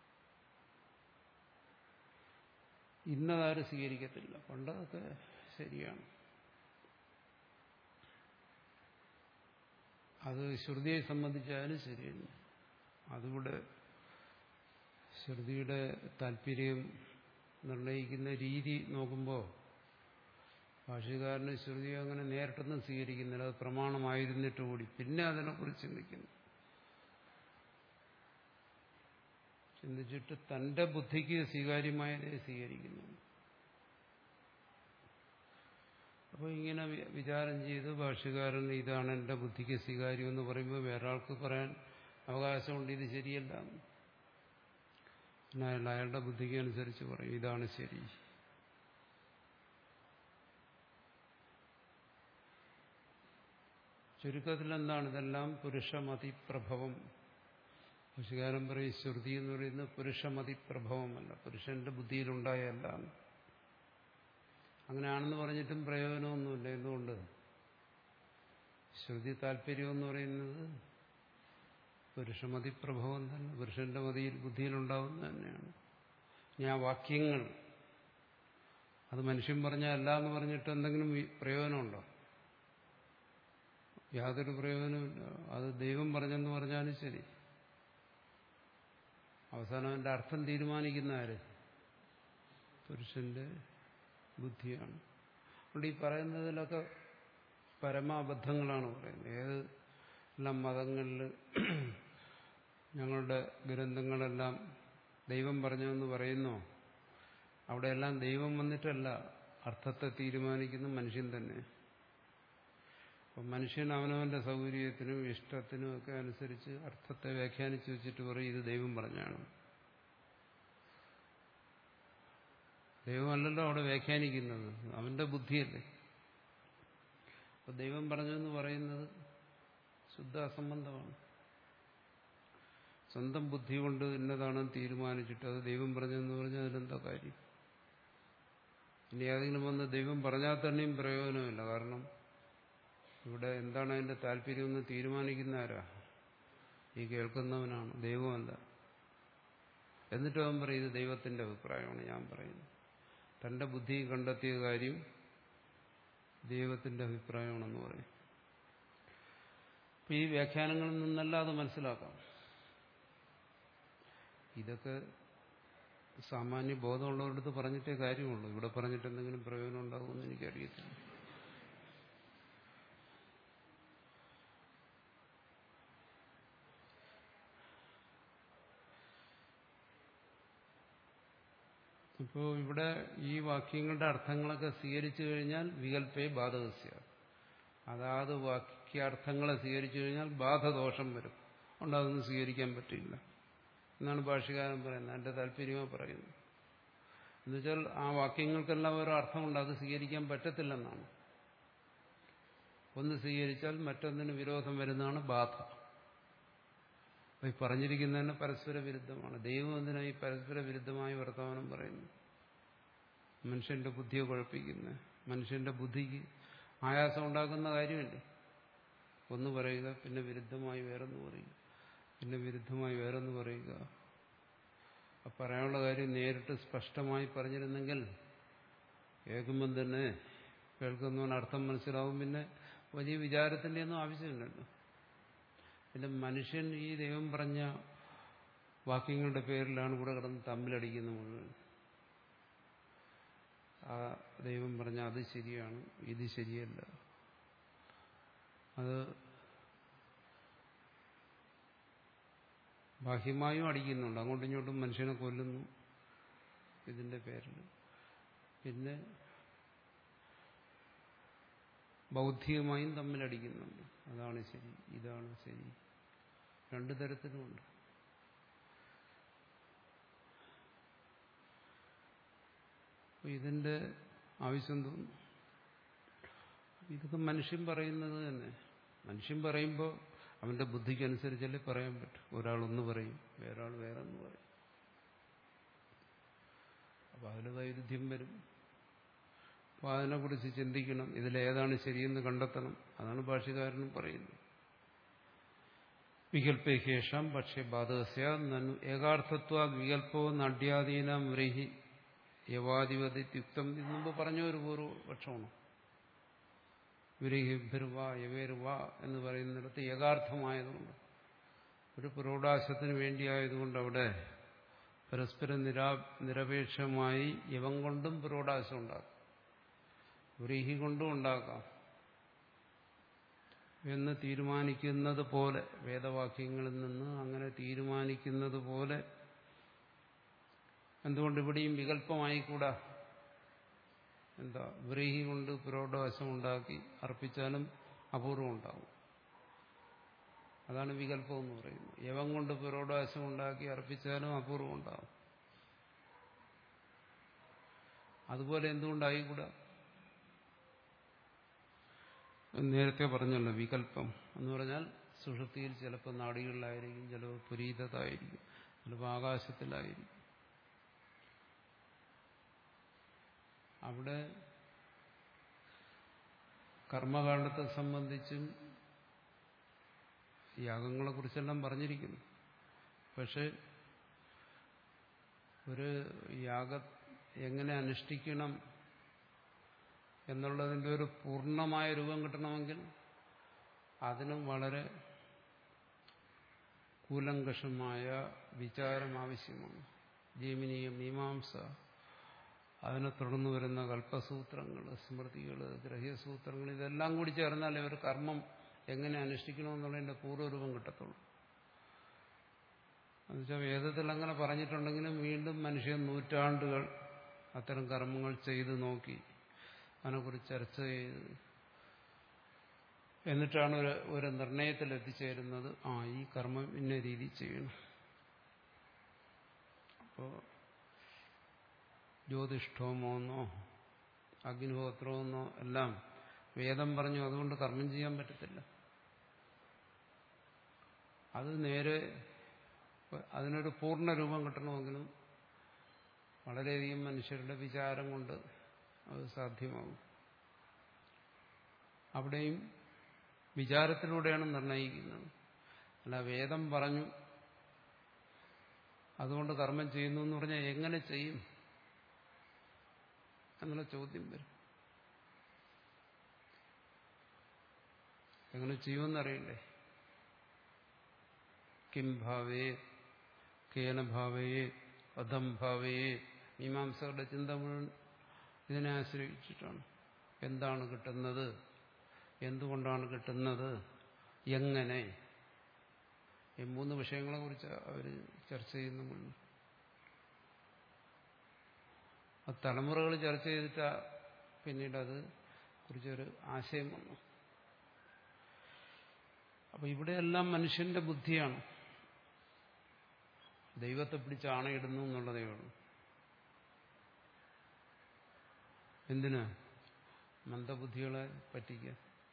ഇന്നതാരും സ്വീകരിക്കത്തില്ല പണ്ടതൊക്കെ ശരിയാണ് അത് ശ്രുതിയെ സംബന്ധിച്ചാലും ശരിയല്ല അതുകൂടെ ശ്രുതിയുടെ താല്പര്യം നിർണയിക്കുന്ന രീതി നോക്കുമ്പോൾ ഭാഷകാരന് ശ്രുതി അങ്ങനെ നേരിട്ടൊന്നും സ്വീകരിക്കുന്നില്ല അത് പ്രമാണമായിരുന്നിട്ട് കൂടി പിന്നെ അതിനെക്കുറിച്ച് ചിന്തിക്കുന്നു ചിന്തിച്ചിട്ട് തന്റെ ബുദ്ധിക്ക് സ്വീകാര്യമായതേ സ്വീകരിക്കുന്നു അപ്പോൾ ഇങ്ങനെ വി- വിചാരം ചെയ്ത് ഭാഷകാരൻ ഇതാണ് എന്റെ ബുദ്ധിക്ക് സ്വീകാര്യം എന്ന് പറയുമ്പോൾ വേറെ ആൾക്ക് പറയാൻ അവകാശമുണ്ട് ഇത് ശരിയല്ല എന്ന്. പിന്നെ അയാൾ അയാളുടെ ബുദ്ധിക്ക് അനുസരിച്ച് പറയും ഇതാണ് ശരി ചുരുക്കത്തിൽ എന്താണ് ഇതെല്ലാം പുരുഷമതിപ്രഭവം ഭാഷകാരൻ പറയും ശ്രുതി എന്ന് പറയുന്നത് പുരുഷമതിപ്രഭവമല്ല പുരുഷന്റെ ബുദ്ധിയിലുണ്ടായല്ല എന്ന്. അങ്ങനെയാണെന്ന് പറഞ്ഞിട്ടും പ്രയോജനമൊന്നുമില്ല എന്തുകൊണ്ട് ശ്രുതി താല്പര്യം എന്ന് പറയുന്നത് പുരുഷമതിപ്രഭവം തന്നെ പുരുഷന്റെ മതിയിൽ ബുദ്ധിയിലുണ്ടാവുന്നത് തന്നെയാണ് ഞാൻ വാക്യങ്ങൾ അത് മനുഷ്യൻ പറഞ്ഞാൽ അല്ല എന്ന് പറഞ്ഞിട്ട് എന്തെങ്കിലും വി- പ്രയോജനമുണ്ടോ യാതൊരു പ്രയോജനമില്ല അത് ദൈവം പറഞ്ഞെന്ന് പറഞ്ഞാലും ശരി അവസാനം അതിന്റെ അർത്ഥം തീരുമാനിക്കുന്ന ആര് പുരുഷന്റെ ബുദ്ധിയാണ് അതുകൊണ്ട് ഈ പറയുന്നതിലൊക്കെ പരമാബദ്ധങ്ങളാണ് പറയുന്നത് ഏത് എല്ലാം മതങ്ങളിൽ ഞങ്ങളുടെ ഗ്രന്ഥങ്ങളെല്ലാം ദൈവം പറഞ്ഞതെന്ന് പറയുന്നോ അവിടെയെല്ലാം ദൈവം വന്നിട്ടല്ല അർത്ഥത്തെ തീരുമാനിക്കുന്ന മനുഷ്യൻ തന്നെ അപ്പം മനുഷ്യൻ അവനവന്റെ സൗകര്യത്തിനും ഇഷ്ടത്തിനും ഒക്കെ അനുസരിച്ച് അർത്ഥത്തെ വ്യാഖ്യാനിച്ചു വെച്ചിട്ട് പറയും ഇത് ദൈവം പറഞ്ഞാണ് ദൈവമല്ലല്ലോ അവിടെ വ്യാഖ്യാനിക്കുന്നത് അവന്റെ ബുദ്ധിയല്ലേ അപ്പൊ ദൈവം പറഞ്ഞെന്ന് പറയുന്നത് ശുദ്ധ അസംബന്ധമാണ് സ്വന്തം ബുദ്ധി കൊണ്ട് ഇന്നതാണെന്ന് തീരുമാനിച്ചിട്ട് അത് ദൈവം പറഞ്ഞെന്ന് പറഞ്ഞാൽ അതിലെന്താ കാര്യം ഇനി ഏതെങ്കിലും വന്ന് ദൈവം പറഞ്ഞാൽ തന്നെയും പ്രയോജനമില്ല കാരണം ഇവിടെ എന്താണ് അതിന്റെ താല്പര്യമെന്ന് തീരുമാനിക്കുന്ന ആരാ ഈ കേൾക്കുന്നവനാണ് ദൈവമല്ല എന്നിട്ട് അവൻ പറയും ഇത് ദൈവത്തിന്റെ അഭിപ്രായമാണ് ഞാൻ പറയുന്നത് തന്റെ ബുദ്ധി കണ്ടെത്തിയ കാര്യം ദൈവത്തിന്റെ അഭിപ്രായമാണെന്ന് പറയും അപ്പൊ ഈ വ്യാഖ്യാനങ്ങളിൽ നിന്നെല്ലാം അത് മനസ്സിലാക്കാം ഇതൊക്കെ സാമാന്യ ബോധമുള്ളവരടുത്ത് പറഞ്ഞിട്ടേ കാര്യമുള്ളൂ ഇവിടെ പറഞ്ഞിട്ട് എന്തെങ്കിലും പ്രയോജനം ഉണ്ടാകുമെന്ന് എനിക്കറിയത്തില്ല ഇപ്പോൾ ഇവിടെ ഈ വാക്യങ്ങളുടെ അർത്ഥങ്ങളൊക്കെ സ്വീകരിച്ചു കഴിഞ്ഞാൽ വികല്പേ ബാധകസ്യ അതാത് വാക്യാർത്ഥങ്ങളെ സ്വീകരിച്ചു കഴിഞ്ഞാൽ ബാധദോഷം വരും അതുകൊണ്ട് അതൊന്നും സ്വീകരിക്കാൻ പറ്റില്ല എന്നാണ് ഭാഷകാരൻ പറയുന്നത് എൻ്റെ താല്പര്യമോ പറയുന്നു എന്നുവെച്ചാൽ ആ വാക്യങ്ങൾക്കെല്ലാം ഓരോ അർത്ഥമുണ്ട് അത് സ്വീകരിക്കാൻ പറ്റത്തില്ലെന്നാണ് ഒന്ന് സ്വീകരിച്ചാൽ മറ്റൊന്നിന് വിരോധം വരുന്നതാണ് ബാധ അപ്പൊ ഈ പറഞ്ഞിരിക്കുന്നതന്നെ പരസ്പര വിരുദ്ധമാണ് ദൈവം എന്തിനാ ഈ പരസ്പര വിരുദ്ധമായ വർത്തമാനം പറയുന്നു മനുഷ്യന്റെ ബുദ്ധിയെ കുഴപ്പിക്കുന്ന മനുഷ്യന്റെ ബുദ്ധിക്ക് ആയാസം ഉണ്ടാക്കുന്ന കാര്യമല്ലേ ഒന്ന് പറയുക പിന്നെ വിരുദ്ധമായി വേറൊന്ന് പറയുക പിന്നെ വിരുദ്ധമായി വേറൊന്ന് പറയുക ആ പറയാനുള്ള കാര്യം നേരിട്ട് സ്പഷ്ടമായി പറഞ്ഞിരുന്നെങ്കിൽ കേൾക്കുമ്പം തന്നെ കേൾക്കുന്നവന് അർത്ഥം മനസ്സിലാവും പിന്നെ വലിയ വിചാരത്തിന്റെ ഒന്നും ആവശ്യമില്ലല്ലോ പിന്നെ മനുഷ്യൻ ഈ ദൈവം പറഞ്ഞ വാക്യങ്ങളുടെ പേരിലാണ് ഇവിടെ കിടന്ന് തമ്മിലടിക്കുന്ന മുഴുവൻ ആ ദൈവം പറഞ്ഞ അത് ശരിയാണ് ഇത് ശരിയല്ല അത് ബാഹ്യമായും അടിക്കുന്നുണ്ട് അങ്ങോട്ടും ഇങ്ങോട്ടും മനുഷ്യനെ കൊല്ലുന്നു ഇതിന്റെ പേരിൽ പിന്നെ ബൗദ്ധികമായും തമ്മിലടിക്കുന്നുണ്ട് അതാണ് ശരി ഇതാണ് ശരി രണ്ടു തരത്തിലുമുണ്ട് അപ്പൊ ഇതിന്റെ ആവശ്യം തോന്നുന്നു ഇതൊക്കെ മനുഷ്യൻ പറയുന്നത് തന്നെ മനുഷ്യൻ പറയുമ്പോൾ അവന്റെ ബുദ്ധിക്കനുസരിച്ചല്ലേ പറയാൻ പറ്റും ഒരാളൊന്ന് പറയും വേറൊരാൾ വേറെ ഒന്ന് പറയും അപ്പൊ അതിൽ വൈരുദ്ധ്യം വരും അപ്പോൾ അതിനെക്കുറിച്ച് ചിന്തിക്കണം ഇതിലേതാണ് ശരിയെന്ന് കണ്ടെത്തണം അതാണ് ഭാഷകാരനും പറയുന്നത് വികല്പേശേഷം പക്ഷേ ബാധകസ്യ നനു ഏകാർത്ഥത്വ വികല്പോ നട്യാധീനം വ്രീഹി യവാധിപതിയുക്തം ഇത് മുമ്പ് പറഞ്ഞ ഒരു പൂർവപക്ഷമാണ് വിരഹിഭരുവ യവേരുവ എന്ന് പറയുന്നിടത്ത് ഏകാർത്ഥമായതുകൊണ്ട് ഒരു പുരോടാശത്തിന് വേണ്ടിയായതുകൊണ്ട് അവിടെ പരസ്പരം നിരാ നിരപേക്ഷമായി യവം കൊണ്ടും പുരോടാശം ഉണ്ടാക്കാം വ്രീഹി കൊണ്ടും ഉണ്ടാക്കാം എന്ന് തീരുമാനിക്കുന്നത് പോലെ വേദവാക്യങ്ങളിൽ നിന്ന് അങ്ങനെ തീരുമാനിക്കുന്നത് പോലെ എന്തുകൊണ്ട് ഇവിടെയും വികല്പമായിക്കൂടാ എന്താ വ്രീഹി കൊണ്ട് പുരോഡവശം ഉണ്ടാക്കി അർപ്പിച്ചാലും അപൂർവം ഉണ്ടാവും അതാണ് വികല്പം എന്ന് പറയുന്നത് യവം കൊണ്ട് പുരോഡവശം ഉണ്ടാക്കി അർപ്പിച്ചാലും അപൂർവം ഉണ്ടാവും അതുപോലെ എന്തുകൊണ്ടായിക്കൂടാ നേരത്തെ പറഞ്ഞല്ലോ വികല്പം എന്ന് പറഞ്ഞാൽ സുഷുപ്തിയിൽ ചിലപ്പോൾ നാടികളിലായിരിക്കും ചിലപ്പോൾ പുരീതതായിരിക്കും ചിലപ്പോൾ ആകാശത്തിലായിരിക്കും അവിടെ കർമ്മകാണ്ഡത്തെ സംബന്ധിച്ചും യാഗങ്ങളെ കുറിച്ചെല്ലാം പറഞ്ഞിരിക്കുന്നു പക്ഷെ ഒരു യാഗ എങ്ങനെ അനുഷ്ഠിക്കണം എന്നുള്ളതിൻ്റെ ഒരു പൂർണ്ണമായ രൂപം കിട്ടണമെങ്കിൽ അതിനും വളരെ കൂലങ്കഷമായ വിചാരം ആവശ്യമാണ് ജൈമിനീയ മീമാംസ അതിനെ തുടർന്ന് വരുന്ന കൽപ്പസൂത്രങ്ങൾ സ്മൃതികൾ ഗ്രഹ്യസൂത്രങ്ങൾ ഇതെല്ലാം കൂടി ചേർന്നാൽ ഇവർ കർമ്മം എങ്ങനെ അനുഷ്ഠിക്കണമെന്നുള്ളതിന്റെ പൂർവ്വരൂപം കിട്ടത്തുള്ളൂ എന്നുവെച്ചാൽ വേദത്തിൽ അങ്ങനെ പറഞ്ഞിട്ടുണ്ടെങ്കിലും വീണ്ടും മനുഷ്യൻ നൂറ്റാണ്ടുകൾ അത്തരം കർമ്മങ്ങൾ ചെയ്തു നോക്കി അതിനെക്കുറിച്ച് ചർച്ച ചെയ്ത് എന്നിട്ടാണ് ഒരു ഒരു നിർണയത്തിൽ എത്തിച്ചേരുന്നത് ആ ഈ കർമ്മം ഇന്ന രീതി ചെയ്യണം അപ്പോൾ ജ്യോതിഷ്ഠോമോന്നോ അഗ്നിഹോത്രമെന്നോ എല്ലാം വേദം പറഞ്ഞു അതുകൊണ്ട് കർമ്മം ചെയ്യാൻ പറ്റത്തില്ല അത് നേരെ അതിനൊരു പൂർണ്ണ രൂപം കിട്ടണമെങ്കിലും വളരെയധികം മനുഷ്യരുടെ വിചാരം കൊണ്ട് അത് സാധ്യമാകും അവിടെയും വിചാരത്തിലൂടെയാണ് നിർണയിക്കുന്നത് അല്ല വേദം പറഞ്ഞു അതുകൊണ്ട് കർമ്മം ചെയ്യുന്നു എന്ന് പറഞ്ഞാൽ എങ്ങനെ ചെയ്യും എന്നുള്ള ചോദ്യം വരും എങ്ങനെ ചെയ്യുമെന്നറിയണ്ടേ കിം ഭാവേ കേന ഭാവേ അധം ഭാവേ മീമാംസകളുടെ ചിന്ത മുഴുവൻ ഇതിനെ ആശ്രയിച്ചിട്ടാണ് എന്താണ് കിട്ടുന്നത് എന്തുകൊണ്ടാണ് കിട്ടുന്നത് എങ്ങനെ ഈ മൂന്ന് വിഷയങ്ങളെ കുറിച്ച് അവർ ചർച്ച ചെയ്യുന്നുമുള്ളൂ ആ തലമുറകൾ ചർച്ച ചെയ്തിട്ട് പിന്നീട് അത് കുറിച്ചൊരു ആശയം വന്നു അപ്പൊ ഇവിടെയെല്ലാം മനുഷ്യന്റെ ബുദ്ധിയാണ് ദൈവത്തെ പിടിച്ച് ആണയിടുന്നു എന്നുള്ളതേ ഉള്ളൂ എന്തിന് മന്ദബുദ്ധികളെ പറ്റിക്കാൻ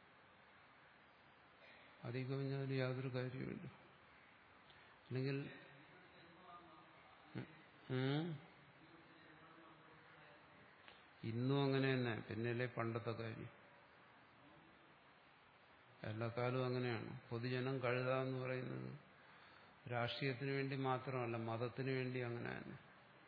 അതിൽ കവിഞ്ഞാൽ യാതൊരു കാര്യമില്ല അല്ലെങ്കിൽ ഇന്നും അങ്ങനെ തന്നെ പിന്നല്ലേ പണ്ടത്തെ കാര്യം എല്ലാ കാലവും അങ്ങനെയാണ് പൊതുജനം കഴുത എന്ന് പറയുന്നത് രാഷ്ട്രീയത്തിന് വേണ്ടി മാത്രമല്ല മതത്തിന് വേണ്ടി അങ്ങനെ തന്നെ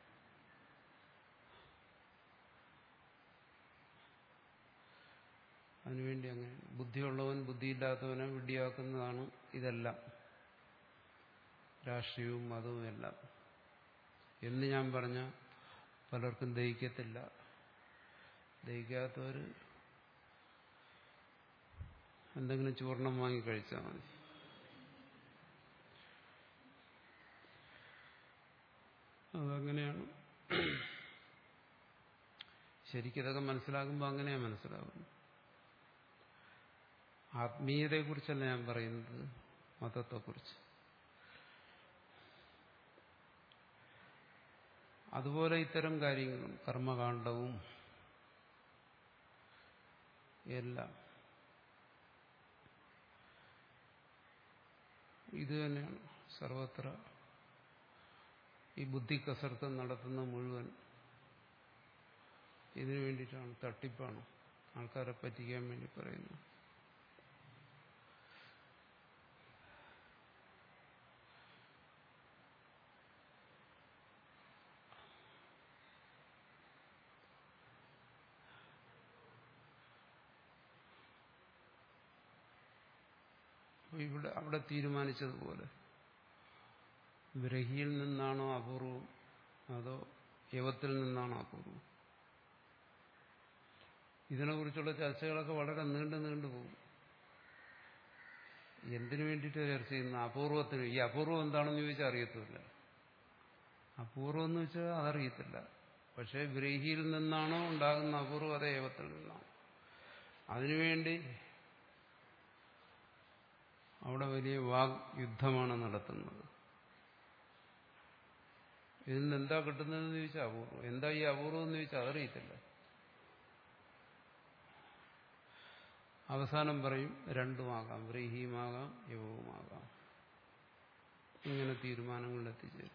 അതിനുവേണ്ടി അങ്ങനെ ബുദ്ധിയുള്ളവൻ ബുദ്ധിയില്ലാത്തവനെ വിഡ്ഢിയാക്കുന്നതാണ് ഇതെല്ലാം രാഷ്ട്രീയവും മതവും എല്ലാം എന്ന് ഞാൻ പറഞ്ഞ പലർക്കും ദഹിക്കത്തില്ല ദഹിക്കാത്തവർ എന്തെങ്കിലും ചൂർണം വാങ്ങി കഴിച്ചാൽ മതി അതങ്ങനെയാണ് ശരിക്കിതൊക്കെ മനസ്സിലാകുമ്പോൾ അങ്ങനെയാണ് മനസ്സിലാകുന്നത് ആത്മീയതയെക്കുറിച്ചല്ല ഞാൻ പറയുന്നത് മതത്തെക്കുറിച്ച് അതുപോലെ ഇത്തരം കാര്യങ്ങളും കർമ്മകാണ്ഡവും എല്ലാം ഇത് തന്നെയാണ് സർവത്ര ഈ ബുദ്ധി കസർത്ത് നടത്തുന്ന മുഴുവൻ ഇതിനു വേണ്ടിയിട്ടാണ് തട്ടിപ്പാണ് ആൾക്കാരെ പറ്റിക്കാൻ വേണ്ടി പറയുന്നു ഇവിടെ അവിടെ തീരുമാനിച്ചതുപോലെ ബ്രഹിയിൽ നിന്നാണോ അപൂർവം അതോ യവത്തിൽ നിന്നാണോ അപൂർവം ഇതിനെക്കുറിച്ചുള്ള ചർച്ചകളൊക്കെ വളരെ നീണ്ടു നീണ്ടു പോകും എന്തിനു വേണ്ടിയിട്ട് ചർച്ച ചെയ്യുന്ന അപൂർവത്തിന് ഈ അപൂർവം എന്താണെന്ന് ചോദിച്ചാൽ അറിയത്തില്ല അപൂർവം എന്ന് വെച്ചാൽ അതറിയത്തില്ല പക്ഷേ ബ്രഹിയിൽ നിന്നാണോ ഉണ്ടാകുന്ന അപൂർവത ഏവത്തിൽ നിന്നാണ് അതിനുവേണ്ടി അവിടെ വലിയ വാഗ് യുദ്ധമാണ് നടത്തുന്നത് ഇതിൽ നിന്ന് എന്താ കിട്ടുന്നതെന്ന് ചോദിച്ചാൽ അപൂർവം എന്താ ഈ അപൂർവം എന്ന് ചോദിച്ചാൽ അതറിയത്തില്ല അവസാനം പറയും രണ്ടുമാകാം വ്രീഹിയുമാകാം യവവുമാകാം ഇങ്ങനെ തീരുമാനങ്ങളിൽ എത്തിച്ചേരും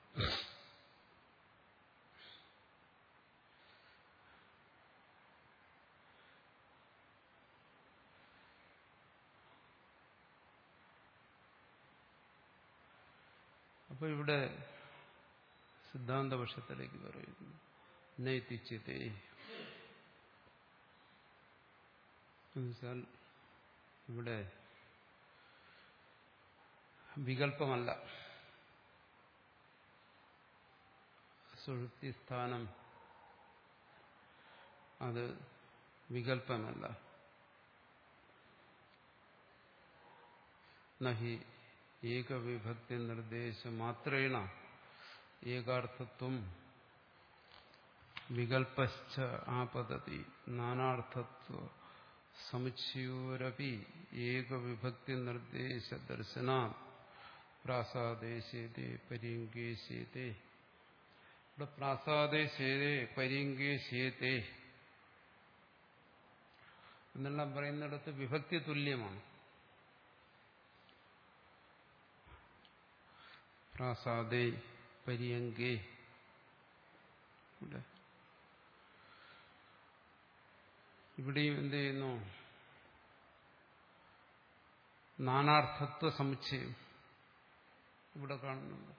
അപ്പൊ ഇവിടെ സിദ്ധാന്തപക്ഷത്തിലേക്ക് പറയുന്നു നൈതിച്യത്തെ എന്നുവെച്ചാൽ ഇവിടെ വികല്പമല്ല സുഴുത്തി സ്ഥാനം അത് വികല്പമല്ല നഹി ഏകവിഭക്തി നിർദ്ദേശ മാത്രേണ ഏകാർത്ഥത്വം വികൽപ്പശ്ച ആപതതി നാനാർത്ഥത്വ സമുച്ചയോരപി ഏകവിഭക്തി നിർദ്ദേശ ദർശന പ്രാസാദേശേതേ പര്യങ്കേശേതേ ഇവിടെ പ്രാസാദേശേതേ പര്യങ്കേശേതേ എന്നെല്ലാം പറയുന്നിടത്ത് വിഭക്തി തുല്യമാണ് പ്രാസാദേ പര്യങ്കേ ഇവിടെ ഇവിടെയും എന്ത് ചെയ്യുന്നു നാനാർത്ഥത്വ സമുച്ചയം ഇവിടെ കാണുന്നുണ്ട്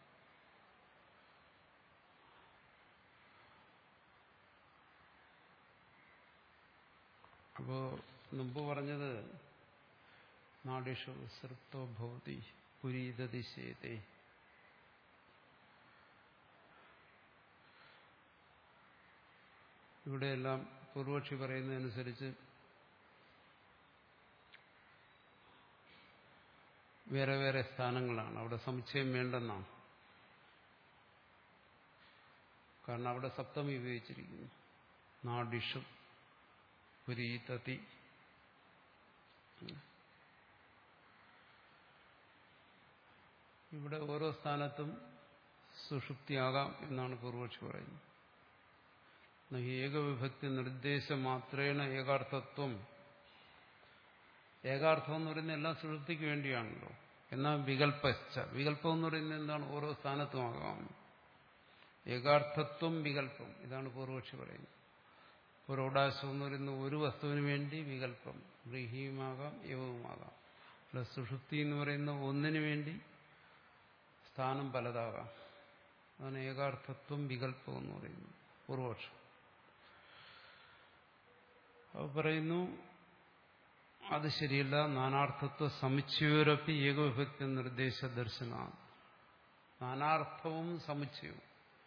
അപ്പോ മുമ്പ് പറഞ്ഞത് നാടിഷു സൃപ്തോ ഭവതി പുരീതതിശേതേ ഇവിടെയെല്ലാം പൂർവക്ഷി പറയുന്നതനുസരിച്ച് വേറെ വേറെ സ്ഥാനങ്ങളാണ് അവിടെ സമുച്ചയം വേണ്ടെന്നാണ് കാരണം അവിടെ സപ്തമി ഉപയോഗിച്ചിരിക്കുന്നു നാഡിഷു പുരീതതി ഇവിടെ ഓരോ സ്ഥാനത്തും സുഷുപ്തിയാകാം എന്നാണ് പൂർവക്ഷി പറയുന്നത് ഏകവിഭക്തി നിർദ്ദേശം മാത്രേണ ഏകാർത്ഥത്വം ഏകാർത്ഥം എന്ന് പറയുന്നത് എല്ലാം സുഷുപ്തിക്ക് വേണ്ടിയാണല്ലോ എന്നാൽ വികല്പശ്ച വികല്പം എന്ന് പറയുന്നത് എന്താണ് ഓരോ സ്ഥാനത്തുമാകാം ഏകാർത്ഥത്വം വികല്പം ഇതാണ് പൂർവക്ഷി പറയുന്നത് പുരോടാശം എന്ന് പറയുന്ന ഒരു വസ്തുവിന് വേണ്ടി വികല്പം ബ്രീഹിയുമാകാം യവവുമാകാം പ്ലസ് സുഷുപ്തി എന്ന് പറയുന്ന ഒന്നിനു വേണ്ടി സ്ഥാനം പലതാകാം അതാണ് ഏകാർത്ഥത്വം വികല്പം എന്ന് പറയുന്നത് പൂർവപക്ഷം അപ്പോൾ പറയുന്നു അത് ശരിയല്ല നാനാർത്ഥത്വ സമുച്ചയോരപ്പി ഏകവിഭക്തി നിർദ്ദേശ ദർശന നാനാർത്ഥവും സമുച്ചയവും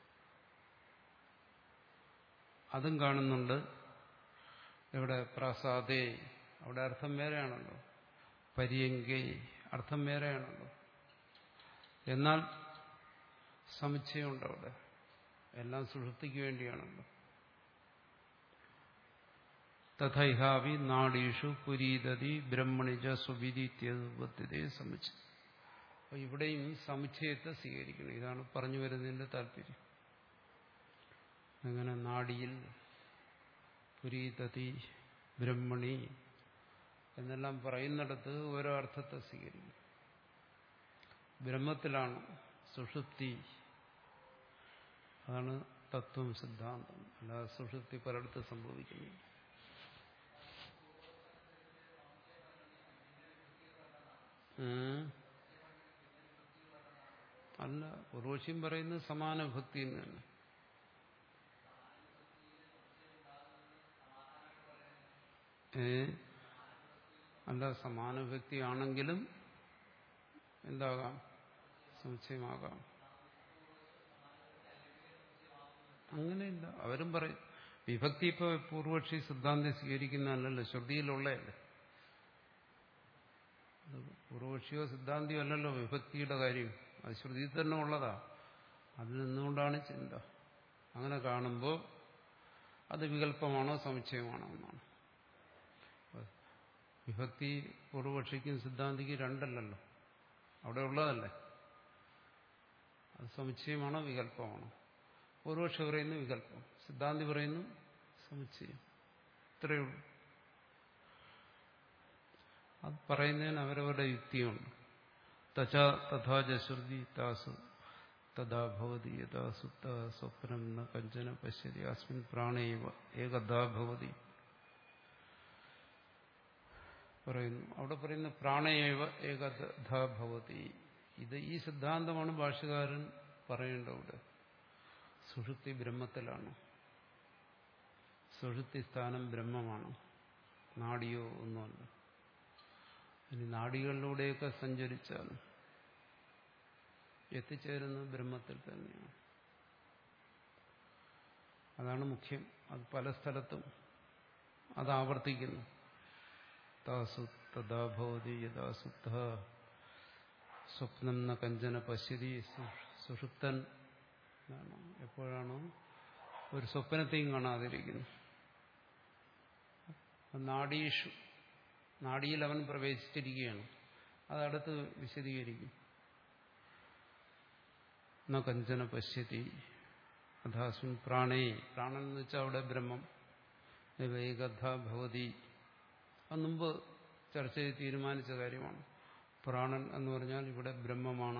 അതും കാണുന്നുണ്ട് ഇവിടെ പ്രാസാദേ അവിടെ അർത്ഥം വേറെയാണല്ലോ പര്യങ്കേ അർത്ഥം വേറെയാണല്ലോ എന്നാൽ സമുച്ചയമുണ്ട് അവിടെ എല്ലാം സുഷുപ്തിക്ക് വേണ്ടിയാണല്ലോ തഥൈഹാവി നാഡീഷു പുരീതതി ബ്രഹ്മണിജ സുവിധിത്യതേ സമുച്ച അപ്പൊ ഇവിടെയും സമുച്ചയത്തെ സ്വീകരിക്കണം ഇതാണ് പറഞ്ഞു വരുന്നതിന്റെ താല്പര്യം അങ്ങനെ നാഡിയിൽ പുരീതതി ബ്രഹ്മണി എന്നെല്ലാം പറയുന്നിടത്ത് ഓരോ അർത്ഥത്തെ സ്വീകരിക്കും ബ്രഹ്മത്തിലാണ് സുഷുപ്തി അതാണ് തത്വം സിദ്ധാന്തം അല്ലാതെ സുഷുപ്തി പലയിടത്ത് സംഭവിക്കുന്നു അല്ല പൂർവക്ഷ്യം പറയുന്നത് സമാന ഭക്തി തന്നെയാണ് ഏ അല്ല സമാന വ്യക്തി ആണെങ്കിലും എന്താകാം സംശയമാകാം അങ്ങനെയില്ല അവരും പറയും വിഭക്തി ഇപ്പൊ പൂർവക്ഷി സിദ്ധാന്തം സ്വീകരിക്കുന്നതല്ലല്ലോ ശ്രുതിയിലുള്ളതല്ലേ പൂർവക്ഷിയോ സിദ്ധാന്തിയോ അല്ലല്ലോ വിഭക്തിയുടെ കാര്യം അത് ശ്രുതിയിൽ തന്നെ ഉള്ളതാ അതിൽ നിന്നുകൊണ്ടാണ് ചിന്ത അങ്ങനെ കാണുമ്പോൾ അത് വികല്പമാണോ സമുച്ചയമാണോ എന്നാണ് വിഭക്തി പൂർവപക്ഷിക്കും സിദ്ധാന്തിക്കും രണ്ടല്ലല്ലോ അവിടെ ഉള്ളതല്ലേ അത് സമുച്ചയമാണോ വികല്പമാണോ പൂർവപക്ഷി പറയുന്നു വികല്പം സിദ്ധാന്തി പറയുന്നു സമുച്ചയം ഇത്രയേ ഉള്ളൂ അത് പറയുന്നതിന് അവരവരുടെ യുക്തിയുണ്ട് തഥാ തഥാ ജശ്രുതി താസു തഥാ ഭവതി യഥാ സുപ്ത സ്വപ്നം ന കഞ്ചന പശ്യതി അസ്മിൻ പ്രാണേവ ഏകഥാ ഭവതി പറയുന്നു അവിടെ പറയുന്ന പ്രാണയേവ ഏകഥ ഭവതി ഇത് ഈ സിദ്ധാന്തമാണ് ഭാഷകാരൻ പറയേണ്ട അവിടെ സുഷുപ്തി ബ്രഹ്മത്തിലാണ് സുഷുപ്തി സ്ഥാനം ബ്രഹ്മമാണ് നാടിയോ ഒന്നുമല്ല ഇനി നാടികളിലൂടെയൊക്കെ സഞ്ചരിച്ചാൽ എത്തിച്ചേരുന്നത് ബ്രഹ്മത്തിൽ തന്നെയാണ് അതാണ് മുഖ്യം അത് പല സ്ഥലത്തും അത് ആവർത്തിക്കുന്നു താസു തഥാ ഭവതി യഥാ സുദ്ധ സ്വപ്നം ന കഞ്ചന പശ്യതി സുഷുപ്തൻ എന്നാണ് എപ്പോഴാണോ ഒരു സ്വപ്നത്തെയും കാണാതിരിക്കുന്നു നാഡീഷു നാഡിയിൽ അവൻ പ്രവേശിച്ചിരിക്കുകയാണ് അതടുത്ത് വിശദീകരിക്കും ന കഞ്ചന പശ്യതി അഥാസ്മിൻ പ്രാണേ പ്രാണൻ എന്ന് വെച്ചാൽ അവിടെ ബ്രഹ്മം ഏകഥ ഭവതി അത് മുമ്പ് ചർച്ച ചെയ്ത് തീരുമാനിച്ച കാര്യമാണ് പ്രാണൻ എന്ന് പറഞ്ഞാൽ ഇവിടെ ബ്രഹ്മമാണ്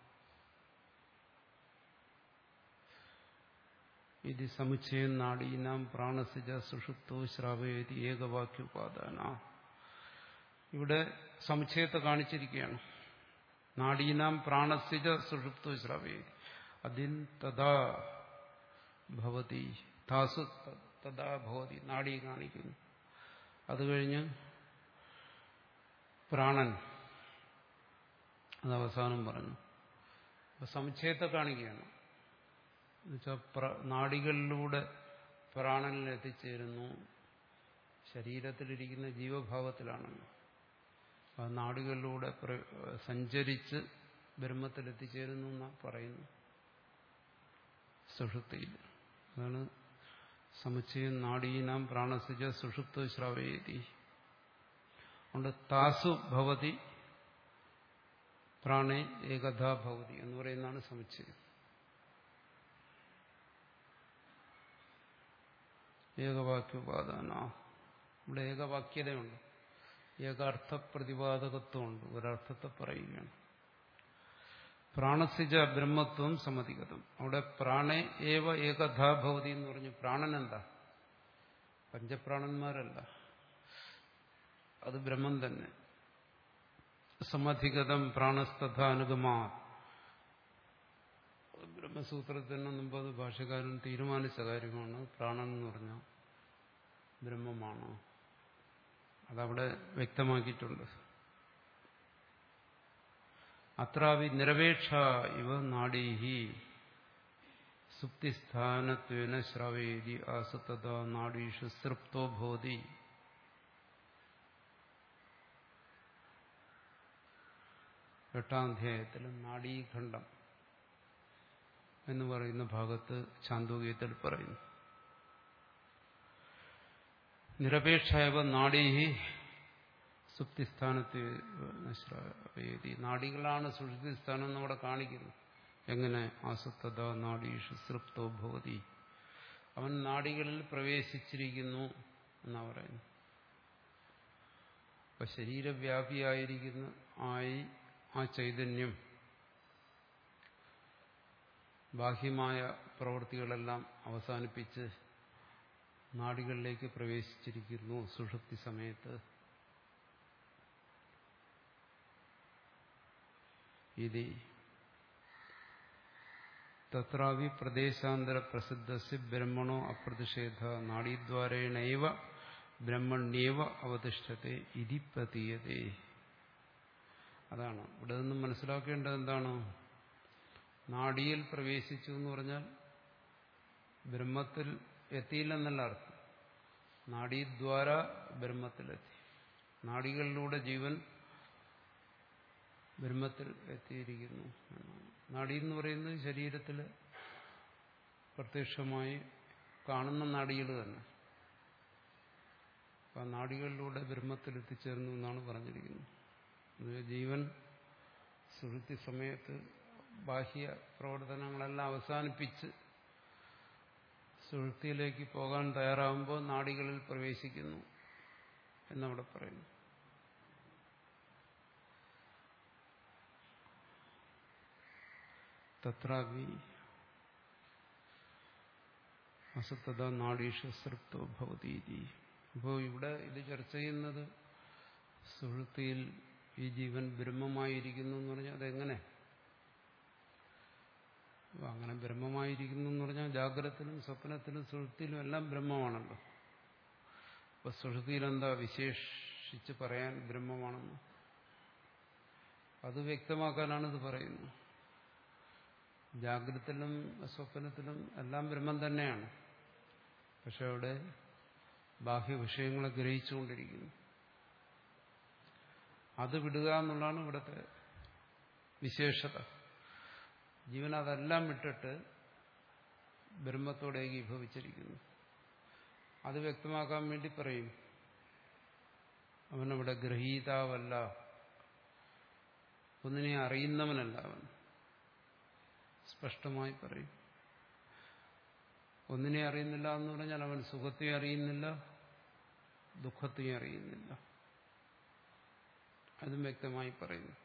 ഇത് സമുച്ചയം നാടീനാം പ്രാണസിജ സുഷുപ്തോ ശ്രാവയതി ഏകവാക്യോപാദാന ഇവിടെ സമുച്ചയത്തെ കാണിച്ചിരിക്കുകയാണ് നാടീനാം പ്രാണസിജ സുഷുപ്തോ ശ്രാവയതി അതിൻ തഥാ ഭവതി താസു തഥാ ഭവതി നാഡി കാണിക്കുന്നു അത് കഴിഞ്ഞ് പ്രാണൻ അത് അവസാനം പറഞ്ഞു അപ്പൊ സമുച്ചയത്തെ കാണിക്കുകയാണ് എന്നുവെച്ചാൽ നാടികളിലൂടെ പ്രാണനിൽ എത്തിച്ചേരുന്നു ശരീരത്തിലിരിക്കുന്ന ജീവഭാവത്തിലാണല്ലോ ആ നാടുകളിലൂടെ സഞ്ചരിച്ച് ബ്രഹ്മത്തിൽ എത്തിച്ചേരുന്നു എന്നാ പറയുന്നു സുഷുപ്തിയിൽ അതാണ് സമുച്ചയം നാടീനാം പ്രാണസിജ സുഷുപ്ത ശ്രാവയതി അതുകൊണ്ട് താസു ഭവതി പ്രാണേ ഏകഥാ ഭവതി എന്ന് പറയുന്നതാണ് സമുച്ചയം ഏകവാക്യോപാദാന ഇവിടെ ഏകവാക്യതയുണ്ട് ഏകാർത്ഥ പ്രതിപാദകത്വമുണ്ട് ഒരർത്ഥത്തെ പറയുകയാണ് പ്രാണസിജ ബ്രഹ്മത്വം സമ്മതികതം അവിടെ പ്രാണേ ഏവ ഏകഥാ ഭവതി എന്ന് പറഞ്ഞു പ്രാണൻ എന്താ പഞ്ചപ്രാണന്മാരല്ല അത് ബ്രഹ്മം തന്നെ സമധിഗതം പ്രാണസ്തഥ അനുഗമാ ബ്രഹ്മസൂത്രത്തിന് മുമ്പ് അത് ഭാഷകാരൻ തീരുമാനിച്ച കാര്യമാണ് പ്രാണൻ എന്ന് പറഞ്ഞാൽ ബ്രഹ്മമാണ് അതവിടെ വ്യക്തമാക്കിയിട്ടുണ്ട് അത്രാവി നിരപേക്ഷ ഇവ നാടീഹി സുപ്തിസ്ഥാനത്വേന ശ്രവേതി ആസത്തത നാഡീഷു സൃപ്തോ ഭവതി എട്ടാം അധ്യായത്തിൽ നാഡീഖണ്ഡം എന്ന് പറയുന്ന ഭാഗത്ത് ചാന്തോക്യത്തിൽ പറയുന്നു നിരപേക്ഷായവ നാഡീ സുപ്തിസ്ഥാനത്ത് നിശ്രാവേദി നാഡികളാണ് സുഷുപ്തിസ്ഥാനം എന്നവിടെ കാണിക്കുന്നു എങ്ങനെ ആസക്തത നാഡീഷു സൃപ്തോ ഭവതി അവൻ നാഡികളിൽ പ്രവേശിച്ചിരിക്കുന്നു എന്നാ പറയുന്നു അപ്പൊ ശരീരവ്യാപിയായിരിക്കുന്ന ആയി ആ ചൈതന്യം ബാഹ്യമായ പ്രവൃത്തികളെല്ലാം അവസാനിപ്പിച്ച് നാടികളിലേക്ക് പ്രവേശിച്ചിരിക്കുന്നു സുഷുപ്തി സമയത്ത് ഇത് തത്രാവി പ്രദേശാന്തര പ്രസിദ്ധസ് ബ്രഹ്മണോ അപ്രതിഷേധ നാഡീദ്വാരേണൈവ ബ്രഹ്മണ്യേവ അവതിഷ്ഠത്തെ ഇതി പ്രതീയതേ അതാണ് ഇവിടെ നിന്നും മനസ്സിലാക്കേണ്ടത് എന്താണ് നാഡിയിൽ പ്രവേശിച്ചു എന്ന് പറഞ്ഞാൽ ബ്രഹ്മത്തിൽ എത്തിയില്ലെന്നല്ല അർത്ഥം നാഡീദ്വാര ബ്രഹ്മത്തിലെത്തി നാഡികളിലൂടെ ജീവൻ ബ്രഹ്മത്തിൽ എത്തിയിരിക്കുന്നു എന്നാണ് നാഡി എന്ന് പറയുന്നത് ശരീരത്തിൽ പ്രത്യക്ഷമായി കാണുന്ന നാഡികൾ തന്നെ ആ നാഡികളിലൂടെ ബ്രഹ്മത്തിൽ എത്തിച്ചേർന്നു എന്നാണ് പറഞ്ഞിരിക്കുന്നത് ജീവൻ സുഹൃത്തി സമയത്ത് ബാഹ്യ പ്രവർത്തനങ്ങളെല്ലാം അവസാനിപ്പിച്ച് സുഹൃത്തിയിലേക്ക് പോകാൻ തയ്യാറാകുമ്പോൾ നാഡികളിൽ പ്രവേശിക്കുന്നു എന്നവിടെ പറയുന്നു തത്രാവി അസത്തത നാഡീഷ സൃപ്തോ ഭവതീതി അപ്പോൾ ഇവിടെ ഇത് ചർച്ച ചെയ്യുന്നത് സുഹൃത്തിയിൽ ഈ ജീവൻ ബ്രഹ്മമായിരിക്കുന്നു എന്ന് പറഞ്ഞാൽ അതെങ്ങനെ അങ്ങനെ ബ്രഹ്മമായിരിക്കുന്നു എന്ന് പറഞ്ഞാൽ ജാഗ്രതത്തിലും സ്വപ്നത്തിലും സുഹൃത്തിയിലും എല്ലാം ബ്രഹ്മമാണല്ലോ അപ്പൊ സുഹൃത്തിയിൽ എന്താ വിശേഷിച്ച് പറയാൻ ബ്രഹ്മമാണെന്ന് അത് വ്യക്തമാക്കാനാണ് ഇത് പറയുന്നത് ജാഗ്രതത്തിലും സ്വപ്നത്തിലും എല്ലാം ബ്രഹ്മം തന്നെയാണ് പക്ഷെ അവിടെ ബാഹ്യ വിഷയങ്ങളെ ഗ്രഹിച്ചുകൊണ്ടിരിക്കുന്നു അത് വിടുക എന്നുള്ളതാണ് ഇവിടുത്തെ വിശേഷത ജീവൻ അതെല്ലാം വിട്ടിട്ട് ബ്രഹ്മത്തോടെ ഏകീഭവിച്ചിരിക്കുന്നു അത് വ്യക്തമാക്കാൻ വേണ്ടി പറയും അവനവിടെ ഗ്രഹീതാവല്ല ഒന്നിനെ അറിയുന്നവനല്ല അവൻ സ്പഷ്ടമായി പറയും ഒന്നിനെ അറിയുന്നില്ല എന്ന് പറഞ്ഞാൽ അവൻ സുഖത്തെയും അറിയുന്നില്ല ദുഃഖത്തെയും അറിയുന്നില്ല അതും വ്യക്തമായി പറയുന്നു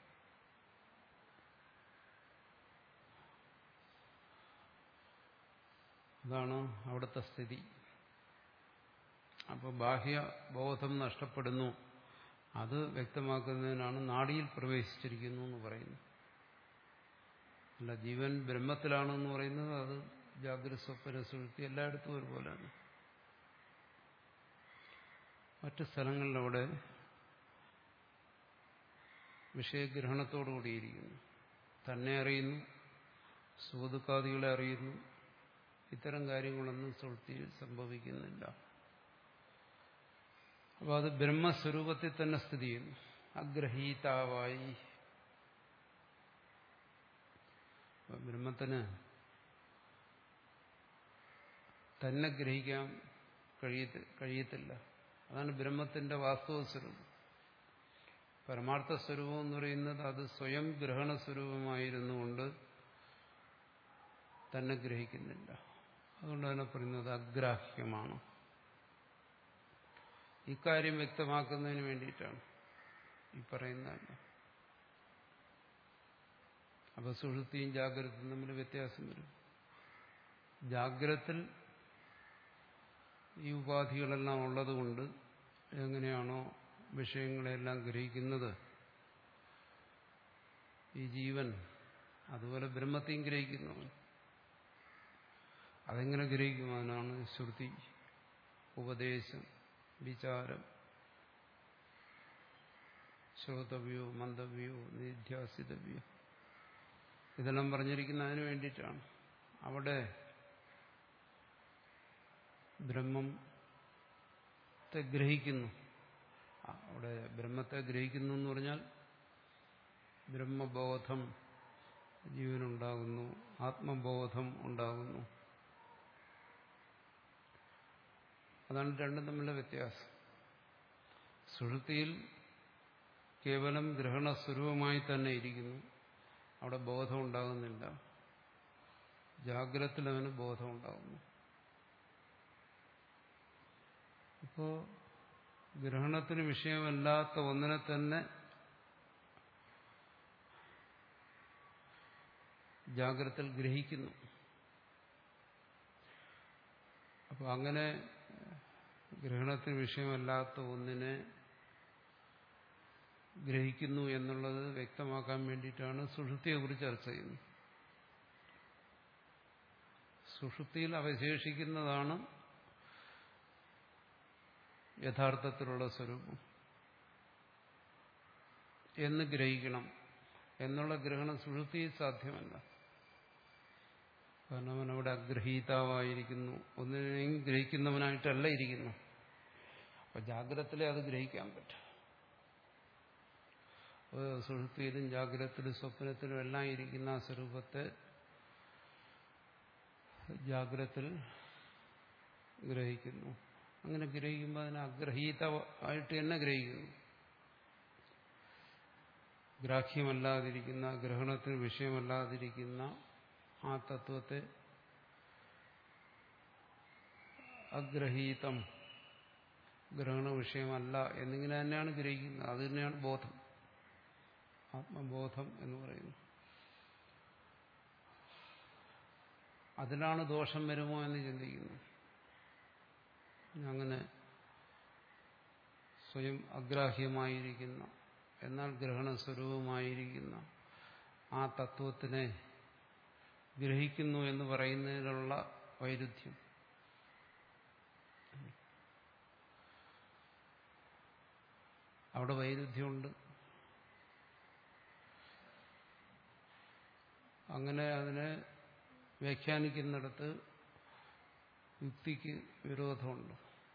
അതാണ് അവിടുത്തെ സ്ഥിതി അപ്പോൾ ബാഹ്യബോധം നഷ്ടപ്പെടുന്നു അത് വ്യക്തമാക്കുന്നതിനാണ് നാടിയിൽ പ്രവേശിച്ചിരിക്കുന്നു എന്ന് പറയുന്നു അല്ല ജീവൻ ബ്രഹ്മത്തിലാണെന്ന് പറയുന്നത് അത് ജാഗ്രത സ്വപ്ന സുഴുത്തി എല്ലായിടത്തും ഒരുപോലെയാണ് മറ്റ് സ്ഥലങ്ങളിലവിടെ വിഷയഗ്രഹണത്തോടുകൂടിയിരിക്കുന്നു തന്നെ അറിയുന്നു സുഹൃത്തുക്കാദികളെ അറിയുന്നു ഇത്തരം കാര്യങ്ങളൊന്നും സുഹൃത്തിയിൽ സംഭവിക്കുന്നില്ല അപ്പോൾ അത് ബ്രഹ്മസ്വരൂപത്തിൽ തന്നെ സ്ഥിതി ചെയ്യുന്നു അഗ്രഹീതാവായി ബ്രഹ്മത്തിന് തന്നെ ഗ്രഹിക്കാൻ കഴിയത്തി കഴിയത്തില്ല അതാണ് ബ്രഹ്മത്തിന്റെ വാസ്തവ സ്വരൂപം പരമാർത്ഥ സ്വരൂപം എന്ന് പറയുന്നത് അത് സ്വയം ഗ്രഹണ സ്വരൂപമായിരുന്നുകൊണ്ട് തന്നെ ഗ്രഹിക്കുന്നില്ല അതുകൊണ്ട് തന്നെ പറയുന്നത് അഗ്രാഹ്യമാണ് ഇക്കാര്യം വ്യക്തമാക്കുന്നതിന് വേണ്ടിയിട്ടാണ് ഈ പറയുന്നതല്ല അപ്പൊ സുഷുതിയും ജാഗ്രതയും തമ്മിൽ വ്യത്യാസം വരും ജാഗ്രത്തിൽ ഈ ഉപാധികളെല്ലാം ഉള്ളതുകൊണ്ട് എങ്ങനെയാണോ വിഷയങ്ങളെല്ലാം ഗ്രഹിക്കുന്നത് ഈ ജീവൻ അതുപോലെ ബ്രഹ്മത്തെയും ഗ്രഹിക്കുന്നു അതെങ്ങനെ ഗ്രഹിക്കും അതിനാണ് ശ്രുതി ഉപദേശം വിചാരം ശ്രോതവ്യോ മന്ദവ്യോ നിധ്യാസിതവ്യോ ഇതെല്ലാം പറഞ്ഞിരിക്കുന്ന അതിനു വേണ്ടിയിട്ടാണ് അവിടെ ബ്രഹ്മത്തെ ഗ്രഹിക്കുന്നു അവിടെ ബ്രഹ്മത്തെ ഗ്രഹിക്കുന്നു എന്ന് പറഞ്ഞാൽ ബ്രഹ്മബോധം ജീവനുണ്ടാകുന്നു ആത്മബോധം ഉണ്ടാകുന്നു അതാണ് രണ്ടും തമ്മിലുള്ള വ്യത്യാസം സുഷുതിയിൽ കേവലം ഗ്രഹണസ്വരൂപമായി തന്നെ ഇരിക്കുന്നു അവിടെ ബോധം ഉണ്ടാകുന്നില്ല ജാഗ്രത്തിൽ അവന് ബോധം ഉണ്ടാകുന്നു ഇപ്പോ ഗ്രഹണത്തിന് വിഷയമല്ലാത്ത ഒന്നിനെ തന്നെ ജാഗ്രത്തിൽ ഗ്രഹിക്കുന്നു അപ്പൊ അങ്ങനെ ഗ്രഹണത്തിന് വിഷയമല്ലാത്ത ഒന്നിനെ ഗ്രഹിക്കുന്നു എന്നുള്ളത് വ്യക്തമാക്കാൻ വേണ്ടിയിട്ടാണ് സുഷുപ്തിയെക്കുറിച്ച് ചർച്ച ചെയ്യുന്നത് സുഷുപ്തിയിൽ അവശേഷിക്കുന്നതാണ് യഥാർത്ഥത്തിലുള്ള സ്വരൂപം എന്ന് ഗ്രഹിക്കണം എന്നുള്ള ഗ്രഹണം സുഷുപ്തിയിൽ സാധ്യമല്ല കാരണം അവൻ അവിടെ അഗ്രഹീതാവായിരിക്കുന്നു ഒന്നിനെയും ഗ്രഹിക്കുന്നവനായിട്ടല്ല ഇരിക്കുന്നു അപ്പൊ ജാഗ്രതത്തിലെ അത് ഗ്രഹിക്കാൻ പറ്റും സുഷുപ്തിയിലും ജാഗ്രതത്തിലും സ്വപ്നത്തിലും എല്ലാം ഇരിക്കുന്ന ആ സ്വരൂപത്തെ ജാഗ്രത്തിൽ ഗ്രഹിക്കുന്നു അങ്ങനെ ഗ്രഹിക്കുമ്പോൾ അതിനെ അഗ്രഹീതമായിട്ട് തന്നെ ഗ്രഹിക്കുന്നു ഗ്രാഹ്യമല്ലാതിരിക്കുന്ന ഗ്രഹണത്തിന് വിഷയമല്ലാതിരിക്കുന്ന ആ തത്വത്തെ അഗ്രഹീതം ഗ്രഹണ വിഷയമല്ല എന്നിങ്ങനെ തന്നെയാണ് ഗ്രഹിക്കുന്നത് അത് തന്നെയാണ് ബോധം ആത്മബോധം എന്ന് പറയുന്നു അതിലാണ് ദോഷം വരുമോ എന്ന് ചിന്തിക്കുന്നു അങ്ങനെ സ്വയം അഗ്രാഹ്യമായിരിക്കുന്ന എന്നാൽ ഗ്രഹണ സ്വരൂപമായിരിക്കുന്ന ആ തത്വത്തിനെ ഗ്രഹിക്കുന്നു എന്ന് പറയുന്നതിനുള്ള വൈരുദ്ധ്യം അവിടെ വൈരുദ്ധ്യമുണ്ട് അങ്ങനെ അതിനെ വ്യാഖ്യാനിക്കുന്നിടത്ത് യുക്തിക്ക് വിരോധമുണ്ട്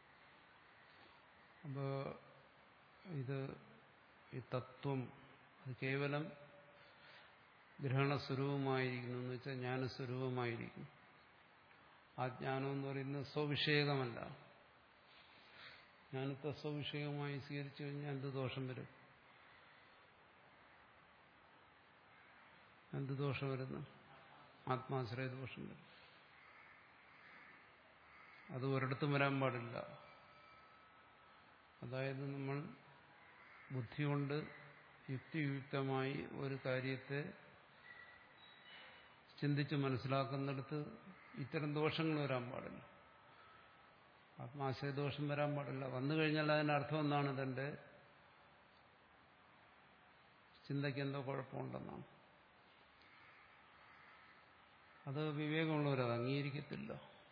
അപ്പോൾ ഇത് ഈ തത്വം അത് കേവലം ഗ്രഹണസ്വരൂപമായിരിക്കുന്നു എന്ന് വെച്ചാൽ ജ്ഞാനസ്വരൂപമായിരിക്കും ആ ജ്ഞാനം എന്ന് പറയുന്നത് സ്വവിഷയകമല്ല ജ്ഞാനത്തെ സ്വവിഷയകമായി സ്വീകരിച്ചു കഴിഞ്ഞാൽ എന്ത് ദോഷം വരും എന്ത് ദോഷം വരുന്നു ആത്മാശ്രയ ദോഷം വരും അത് ഒരിടത്തും വരാൻ പാടില്ല അതായത് നമ്മൾ ബുദ്ധി കൊണ്ട് യുക്തിയുക്തമായി ഒരു കാര്യത്തെ ചിന്തിച്ച് മനസ്സിലാക്കുന്നിടത്ത് ഇത്തരം ദോഷങ്ങൾ വരാൻ പാടില്ല ആത്മാശയദോഷം വരാൻ പാടില്ല വന്നു കഴിഞ്ഞാൽ അതിൻ്റെ അർത്ഥം എന്താണ് തൻ്റെ ചിന്തയ്ക്ക് എന്തോ കുഴപ്പമുണ്ടെന്നാണ് അത് വിവേകമുള്ളവരത് അംഗീകരിക്കത്തില്ല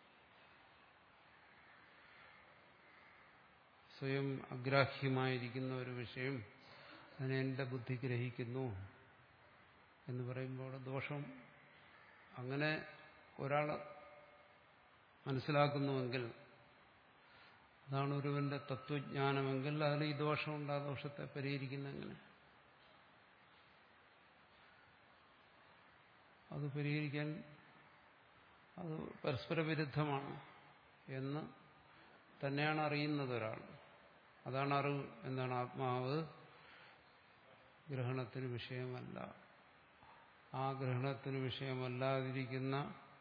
സ്വയം അഗ്രാഹ്യമായിരിക്കുന്ന ഒരു വിഷയം അതിനെ എൻ്റെ ബുദ്ധി ഗ്രഹിക്കുന്നു എന്ന് പറയുമ്പോൾ ദോഷം അങ്ങനെ ഒരാൾ മനസ്സിലാക്കുന്നുവെങ്കിൽ അതാണ് ഒരുവന്റെ തത്വജ്ഞാനമെങ്കിൽ അതിൽ ഈ ദോഷമുണ്ട് ആ ദോഷത്തെ പരിഹരിക്കുന്നെങ്ങനെ അത് പരിഹരിക്കാൻ അത് പരസ്പര വിരുദ്ധമാണ് എന്ന് തന്നെയാണ് അറിയുന്നത് ഒരാൾ അതാണ് അറിവ് എന്താണ് ആത്മാവ് ഗ്രഹണത്തിന് വിഷയമല്ല ആ ഗ്രഹണത്തിന് വിഷയമല്ലാതിരിക്കുന്ന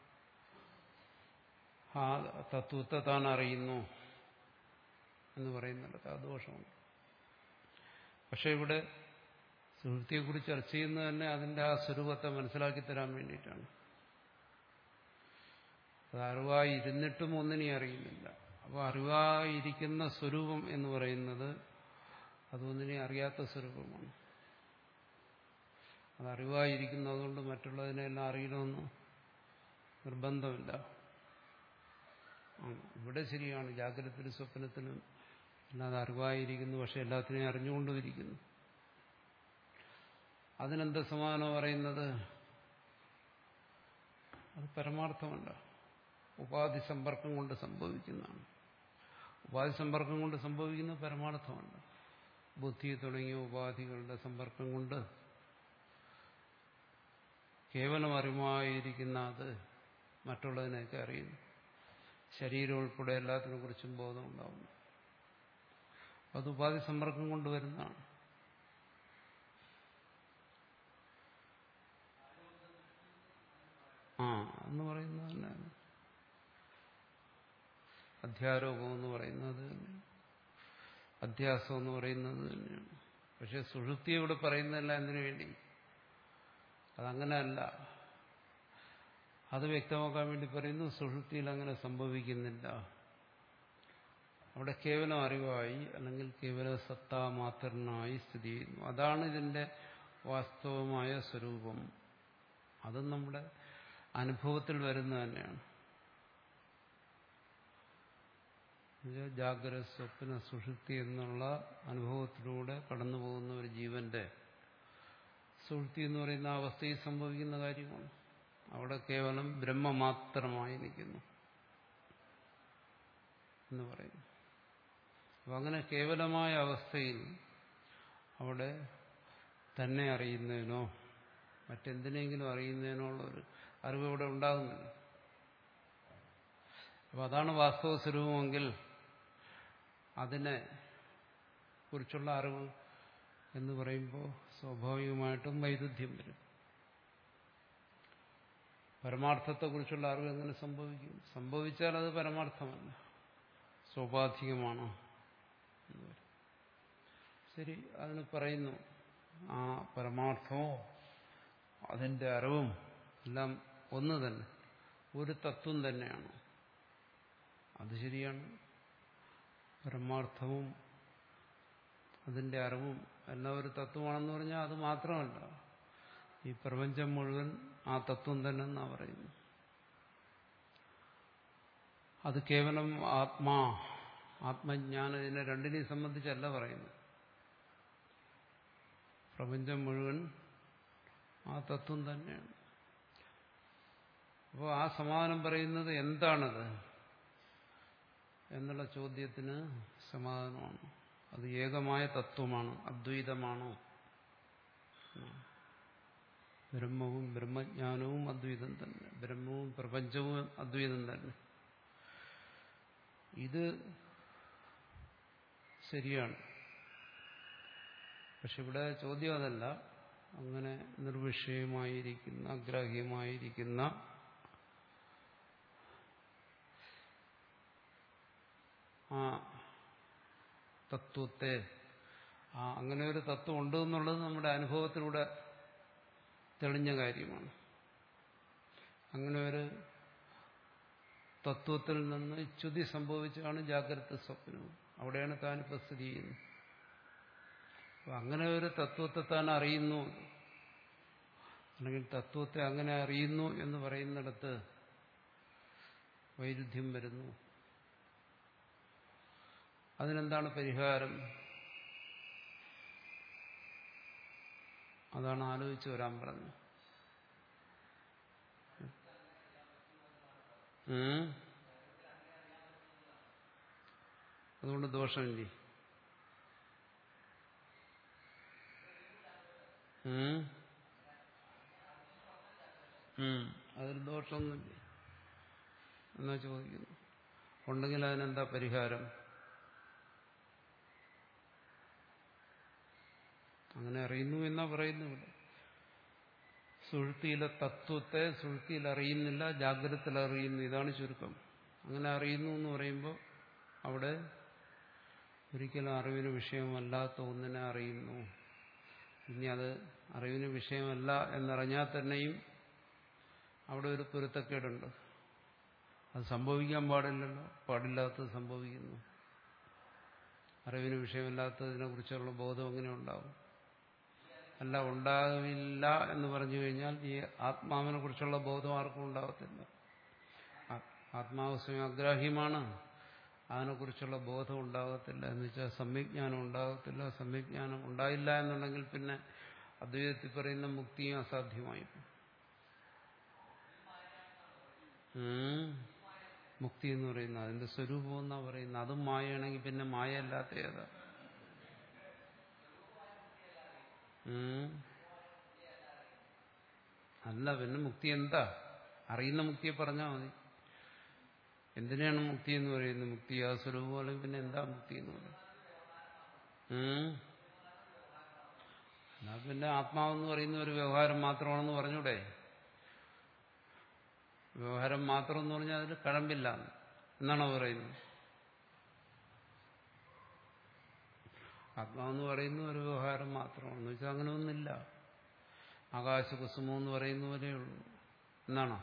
ആ തത്വത്തെ താൻ അറിയുന്നു എന്ന് പറയുന്നിടത്ത് ആ ദോഷമുണ്ട് പക്ഷെ ഇവിടെ സുഹൃത്തിയെക്കുറിച്ച് ചർച്ച ചെയ്യുന്നത് തന്നെ അതിന്റെ ആ സ്വരൂപത്തെ മനസ്സിലാക്കി തരാൻ വേണ്ടിയിട്ടാണ് അത് അറിവായി ഇരുന്നിട്ടും ഒന്നിനെയും അറിയുന്നില്ല അപ്പോൾ അറിവായിരിക്കുന്ന സ്വരൂപം എന്ന് പറയുന്നത് അതൊന്നിനെ അറിയാത്ത സ്വരൂപമാണ് അത് അറിവായിരിക്കുന്നതുകൊണ്ട് മറ്റുള്ളതിനെല്ലാം അറിയണമെന്ന് നിർബന്ധമില്ല ഇവിടെ ശരിയാണ് ജാഗ്രതത്തിലും സ്വപ്നത്തിലും അല്ലാതെ അറിവായിരിക്കുന്നു പക്ഷെ എല്ലാത്തിനെയും അറിഞ്ഞുകൊണ്ടിരിക്കുന്നു അതിനെന്താ സമാധാനം പറയുന്നത് അത് പരമാർത്ഥമല്ല ഉപാധി സമ്പർക്കം കൊണ്ട് സംഭവിക്കുന്നതാണ് ഉപാധി സമ്പർക്കം കൊണ്ട് സംഭവിക്കുന്നത് പരമാർത്ഥമല്ല ബുദ്ധി തുടങ്ങിയ ഉപാധികളുടെ സമ്പർക്കം കൊണ്ട് കേവലം അറിവായിരിക്കുന്ന അത് മറ്റുള്ളതിനെയൊക്കെ അറിയുന്നു ശരീരം ഉൾപ്പെടെ എല്ലാത്തിനെ കുറിച്ചും ബോധം ഉണ്ടാവുന്നു അത് ഉപാധി സമ്പർക്കം കൊണ്ടുവരുന്നതാണ് ആ എന്ന് പറയുന്നത് തന്നെ അധ്യാരോപം എന്ന് പറയുന്നത് തന്നെ അധ്യാസം എന്ന് പറയുന്നത് തന്നെയാണ് പക്ഷെ സുഷുപ്തി ഇവിടെ പറയുന്നതല്ല എന്തിനു വേണ്ടി അതങ്ങനെയല്ല അത് വ്യക്തമാക്കാൻ വേണ്ടി പറയുന്നു സുഷുപ്തിയിൽ അങ്ങനെ സംഭവിക്കുന്നില്ല അവിടെ കേവലം അറിവായി അല്ലെങ്കിൽ കേവല സത്താ മാത്രനായി സ്ഥിതി ചെയ്യുന്നു അതാണ് ഇതിന്റെ വാസ്തവമായ സ്വരൂപം അതും നമ്മുടെ അനുഭവത്തിൽ വരുന്ന തന്നെയാണ് ജാഗ്രത സ്വപ്ന സുഷുപ്തി എന്നുള്ള അനുഭവത്തിലൂടെ കടന്നു പോകുന്ന ഒരു ജീവന്റെ സുഷുപ്തി എന്ന് പറയുന്ന അവസ്ഥയിൽ സംഭവിക്കുന്ന കാര്യമാണ് അവിടെ കേവലം ബ്രഹ്മ മാത്രമായി നിൽക്കുന്നു എന്ന് പറയുന്നു അപ്പം അങ്ങനെ കേവലമായ അവസ്ഥയിൽ അവിടെ തന്നെ അറിയുന്നതിനോ മറ്റെന്തിനെങ്കിലും അറിയുന്നതിനോ ഉള്ള ഒരു അറിവ് ഇവിടെ ഉണ്ടാകുന്നില്ല അപ്പം അതാണ് വാസ്തവ സ്വരൂപമെങ്കിൽ അതിനെ കുറിച്ചുള്ള അറിവ് എന്ന് പറയുമ്പോൾ സ്വാഭാവികമായിട്ടും വൈരുദ്ധ്യം വരും പരമാർത്ഥത്തെക്കുറിച്ചുള്ള അറിവ് എങ്ങനെ സംഭവിക്കും സംഭവിച്ചാൽ അത് പരമാർത്ഥമല്ല സ്വാഭാവികമാണോ ശരി അതിന് പറയുന്നു ആ പരമാർത്ഥവും അതിന്റെ അറിവും എല്ലാം ഒന്ന് തന്നെ ഒരു തത്വം തന്നെയാണ് അത് ശരിയാണ് പരമാർത്ഥവും അതിന്റെ അറിവും എല്ലാം ഒരു തത്വമാണെന്ന് പറഞ്ഞാൽ അത് മാത്രമല്ല ഈ പ്രപഞ്ചം മുഴുവൻ ആ തത്വം തന്നെ എന്നാ പറയുന്നു അത് കേവലം ആത്മാ ആത്മജ്ഞാനം ഇതിനെ രണ്ടിനെയും സംബന്ധിച്ചല്ല പറയുന്നത് പ്രപഞ്ചം മുഴുവൻ ആ തത്വം തന്നെയാണ് അപ്പോൾ ആ സമാധാനം പറയുന്നത് എന്താണത് എന്നുള്ള ചോദ്യത്തിന് സമാധാനമാണ് അത് ഏകമായ തത്വമാണ് അദ്വൈതമാണോ ബ്രഹ്മവും ബ്രഹ്മജ്ഞാനവും അദ്വൈതം തന്നെ ബ്രഹ്മവും പ്രപഞ്ചവും അദ്വൈതം തന്നെ ഇത് ശരിയാണ് പക്ഷെ ഇവിടെ ചോദ്യം അതല്ല അങ്ങനെ നിർവിഷയമായിരിക്കുന്ന അഗ്രാഹ്യമായിരിക്കുന്ന ആ തത്വത്തെ ആ അങ്ങനെ ഒരു തത്വം ഉണ്ട് എന്നുള്ളത് നമ്മുടെ അനുഭവത്തിലൂടെ തെളിഞ്ഞ കാര്യമാണ് അങ്ങനെ ഒരു തത്വത്തിൽ നിന്ന് ച്യുതി സംഭവിച്ചാണ് ജാഗ്രത സ്വപ്നവും അവിടെയാണ് താനിപ്പോൾ സ്ഥിതി ചെയ്യുന്നത് അപ്പം അങ്ങനെ ഒരു തത്വത്തെ താൻ അറിയുന്നു അല്ലെങ്കിൽ തത്വത്തെ അങ്ങനെ അറിയുന്നു എന്ന് പറയുന്നിടത്ത് വൈരുദ്ധ്യം വരുന്നു അതിനെന്താണ് പരിഹാരം അതാണ് ആലോചിച്ച് വരാൻ പറഞ്ഞത് അതുകൊണ്ട് ദോഷമില്ലേ അതിൽ ദോഷമൊന്നുമില്ല എന്നാ ചോദിക്കുന്നു ഉണ്ടെങ്കിൽ അതിനെന്താ പരിഹാരം അങ്ങനെ അറിയുന്നു എന്നാ പറയുന്നു ഇവിടെ സുഴുത്തിയിലെ തത്വത്തെ സുഴുത്തിയിൽ അറിയുന്നില്ല ജാഗ്രതത്തിൽ അറിയുന്നു ഇതാണ് ചുരുക്കം അങ്ങനെ അറിയുന്നു എന്ന് പറയുമ്പോൾ അവിടെ ഒരിക്കലും അറിവിന് വിഷയമല്ലാത്ത ഒന്നിനെ അറിയുന്നു ഇനി അത് അറിവിന് വിഷയമല്ല എന്നറിഞ്ഞാൽ തന്നെയും അവിടെ ഒരു പൊരുത്തക്കേടുണ്ട് അത് സംഭവിക്കാൻ പാടില്ലല്ലോ പാടില്ലാത്തത് സംഭവിക്കുന്നു അറിവിന് വിഷയമല്ലാത്തതിനെ കുറിച്ചുള്ള ബോധം എങ്ങനെ ഉണ്ടാവും അല്ല ഉണ്ടാവില്ല എന്ന് പറഞ്ഞു കഴിഞ്ഞാൽ ഈ ആത്മാവിനെ കുറിച്ചുള്ള ബോധം ആർക്കും ഉണ്ടാകത്തില്ല ആത്മാവ് സ്വയം അഗ്രാഹ്യമാണ് അതിനെക്കുറിച്ചുള്ള ബോധം ഉണ്ടാകത്തില്ല എന്ന് വെച്ചാൽ സമ്യജ്ഞാനം ഉണ്ടാകത്തില്ല സമ്യജ്ഞാനം ഉണ്ടായില്ല എന്നുണ്ടെങ്കിൽ പിന്നെ അദ്വൈതത്തിൽ പറയുന്ന മുക്തിയും അസാധ്യമായി മുക്തി എന്ന് പറയുന്നത് അതിന്റെ സ്വരൂപം എന്നാ പറയുന്നത് അതും മായയാണെങ്കിൽ പിന്നെ മായ അല്ലാത്ത ഏതാ അല്ല പിന്നെ മുക്തി എന്താ അറിയുന്ന മുക്തിയെ പറഞ്ഞാൽ മതി എന്തിനാണ് മുക്തി എന്ന് പറയുന്നത് മുക്തി ആ സ്വരൂപം അല്ലെങ്കിൽ പിന്നെ എന്താ മുക്തി എന്ന് പറയുന്നത് ഉം? എന്നാ പിന്നെ ആത്മാവെന്ന് പറയുന്ന ഒരു വ്യവഹാരം മാത്രമാണെന്ന് പറഞ്ഞൂടെ വ്യവഹാരം മാത്രം എന്ന് പറഞ്ഞാൽ അതിൽ കഴമ്പില്ല എന്നാണോ പറയുന്നത് ആത്മാവെന്ന് പറയുന്ന ഒരു വ്യവഹാരം മാത്രമാണെന്ന് വെച്ചാൽ അങ്ങനെ ഒന്നില്ല ആകാശകുസുമം എന്ന് പറയുന്ന പോലെയുള്ളൂ എന്നാണോ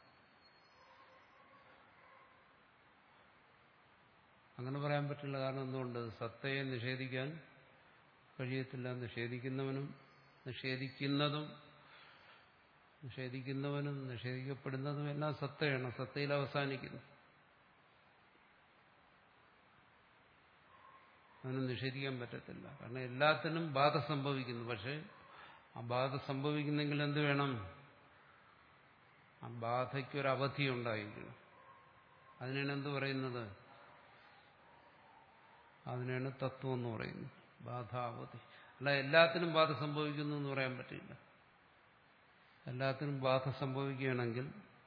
അങ്ങനെ പറയാൻ പറ്റില്ല കാരണം എന്തുകൊണ്ട് സത്തയെ നിഷേധിക്കാൻ കഴിയത്തില്ല നിഷേധിക്കുന്നവനും നിഷേധിക്കുന്നതും നിഷേധിക്കുന്നവനും നിഷേധിക്കപ്പെടുന്നതും എല്ലാം സത്തയാണ് സത്തയിൽ അവസാനിക്കുന്നു അവന് നിഷേധിക്കാൻ പറ്റത്തില്ല കാരണം എല്ലാത്തിനും ബാധ സംഭവിക്കുന്നു പക്ഷെ ആ ബാധ സംഭവിക്കുന്നെങ്കിൽ എന്ത് വേണം ആ ബാധയ്ക്കൊരു അവധി ഉണ്ടായിരിക്കണം അതിനാണ് എന്ത് പറയുന്നത് അതിനാണ് തത്വം എന്ന് പറയുന്നത് ബാധാവധി അല്ല എല്ലാത്തിനും ബാധ സംഭവിക്കുന്നു എന്ന് പറയാൻ പറ്റില്ല എല്ലാത്തിനും ബാധ സംഭവിക്കുകയാണെങ്കിൽ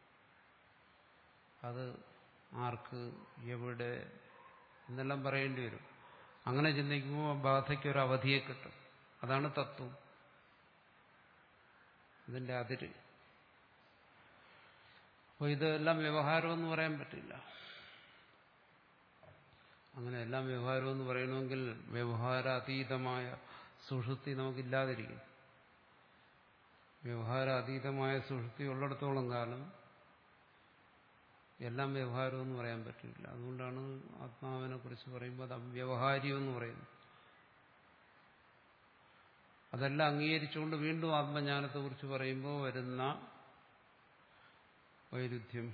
അത് ആർക്ക് എവിടെ എന്നെല്ലാം പറയേണ്ടി വരും അങ്ങനെ ചിന്തിക്കുമ്പോൾ ആ ബാധയ്ക്ക് ഒരു അവധിയെ കിട്ടും അതാണ് തത്വം ഇതിന്റെ അതിര് അപ്പോൾ ഇതെല്ലാം വ്യവഹാരമെന്ന് പറയാൻ പറ്റില്ല അങ്ങനെ എല്ലാം വ്യവഹാരമെന്ന് പറയണമെങ്കിൽ വ്യവഹാരാതീതമായ സുഷുപ്തി നമുക്കില്ലാതിരിക്കും വ്യവഹാരാതീതമായ സുഷുപ്തി ഉള്ളിടത്തോളം കാലം എല്ലാം വ്യവഹാരമെന്ന് പറയാൻ പറ്റില്ല അതുകൊണ്ടാണ് ആത്മാവിനെ കുറിച്ച് പറയുമ്പോൾ അത് അവ്യവഹാര്യമെന്ന് പറയുന്നത് അതെല്ലാം അംഗീകരിച്ചുകൊണ്ട് വീണ്ടും ആത്മജ്ഞാനത്തെക്കുറിച്ച് പറയുമ്പോൾ വരുന്ന വൈരുദ്ധ്യം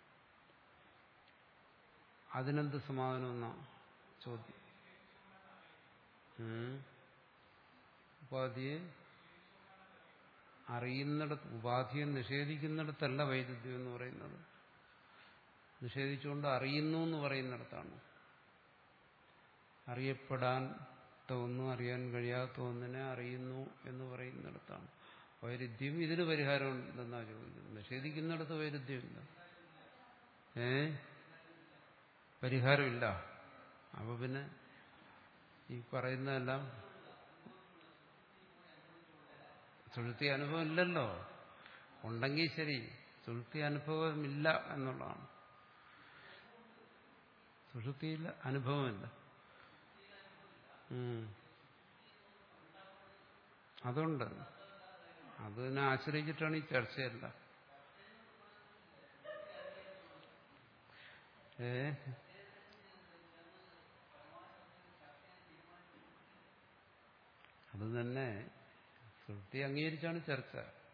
അതിനെന്ത് സമാധാനം എന്നാ ചോദ്യം ഉം. ഉപാധിയെ അറിയുന്നിടത്ത് ഉപാധിയെ നിഷേധിക്കുന്നിടത്തല്ല വൈരുദ്ധ്യം എന്ന് പറയുന്നത് നിഷേധിച്ചുകൊണ്ട് അറിയുന്നു എന്ന് പറയുന്നിടത്താണ് അറിയപ്പെടാത്ത ഒന്നും അറിയാൻ കഴിയാത്ത ഒന്നിനെ അറിയുന്നു എന്ന് പറയുന്നിടത്താണ് വൈരുദ്ധ്യം ഇതിന് പരിഹാരം ഉണ്ടെന്നാ ചോദിക്കുന്നത് നിഷേധിക്കുന്നിടത്ത് വൈരുദ്ധ്യമില്ല ഏ പരിഹാരമില്ല അപ്പൊ പിന്നെ ഈ പറയുന്നതെല്ലാം സുഴുത്തി അനുഭവം ഇല്ലല്ലോ ഉണ്ടെങ്കിൽ ശരി സുഴുത്തി അനുഭവമില്ല എന്നുള്ളതാണ് സുഷുപ്തിയില്ല അനുഭവമില്ല ഉം. അതുണ്ട് അതിനെ ആശ്രയിച്ചിട്ടാണ് ഈ ചർച്ചയല്ല ഏ അത് തന്നെ ശ്രുതി അംഗീകരിച്ചാണ് ചർച്ച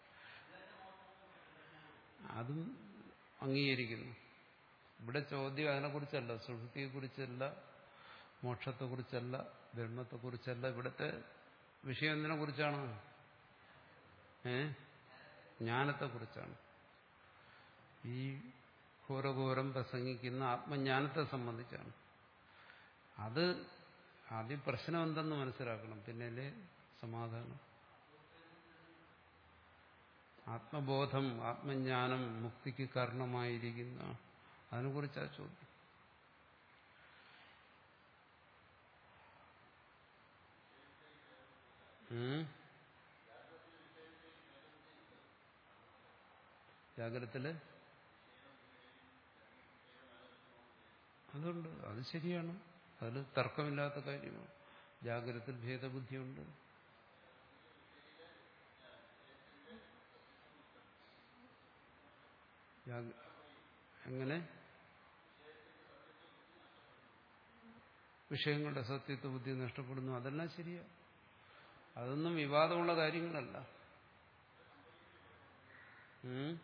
അതും അംഗീകരിക്കുന്നു ഇവിടെ ചോദ്യം അതിനെക്കുറിച്ചല്ല സുഷുതിയെക്കുറിച്ചല്ല മോക്ഷത്തെക്കുറിച്ചല്ല ബ്രഹ്മത്തെക്കുറിച്ചല്ല ഇവിടുത്തെ വിഷയം എന്തിനെ കുറിച്ചാണ് ഏ ജ്ഞാനത്തെക്കുറിച്ചാണ് ഈ ഘോരഘോരം പ്രസംഗിക്കുന്ന ആത്മജ്ഞാനത്തെ സംബന്ധിച്ചാണ് അത് ആദ്യം പ്രശ്നം എന്തെന്ന് മനസ്സിലാക്കണം പിന്നല്ലേ സമാധാനം ആത്മബോധം ആത്മജ്ഞാനം മുക്തിക്ക് കാരണമായിരിക്കുന്ന അതിനെക്കുറിച്ചാ ചോദ്യം ഉം? ജാഗ്രതത്തില് അതുണ്ട് അത് ശരിയാണ് അതിൽ തർക്കമില്ലാത്ത കാര്യമാണ് ജാഗ്രതത്തിൽ ഭേദബുദ്ധിയുണ്ട് ജാഗ- എങ്ങനെ വിഷയങ്ങളുടെ സത്യത്വ ബുദ്ധി നഷ്ടപ്പെടുന്നു അതെല്ലാം ശരിയാ അതൊന്നും വിവാദമുള്ള കാര്യങ്ങളല്ല ഉം?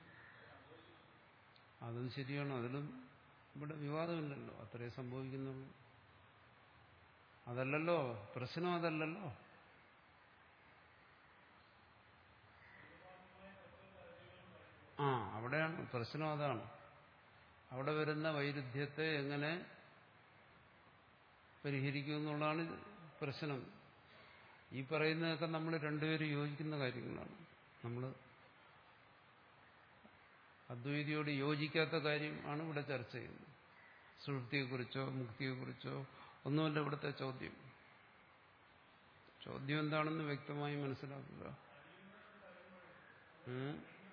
അതും ശരിയാണ് അതിലും ഇവിടെ വിവാദമില്ലല്ലോ അത്രേ സംഭവിക്കുന്നുള്ളൂ അതല്ലല്ലോ പ്രശ്നം അതല്ലല്ലോ ആ അവിടെയാണ് പ്രശ്നം അതാണ് അവിടെ വരുന്ന വൈരുദ്ധ്യത്തെ എങ്ങനെ പരിഹരിക്കും എന്നുള്ളതാണ് പ്രശ്നം ഈ പറയുന്നതൊക്കെ നമ്മൾ രണ്ടുപേരും യോജിക്കുന്ന കാര്യങ്ങളാണ് നമ്മൾ അദ്വൈതിയോട് യോജിക്കാത്ത കാര്യം ആണ് ഇവിടെ ചർച്ച ചെയ്യുന്നത് സുഹൃത്തിയെക്കുറിച്ചോ മുക്തിയെക്കുറിച്ചോ ഒന്നുമല്ല ഇവിടുത്തെ ചോദ്യം ചോദ്യം എന്താണെന്ന് വ്യക്തമായി മനസ്സിലാക്കുക ഉം.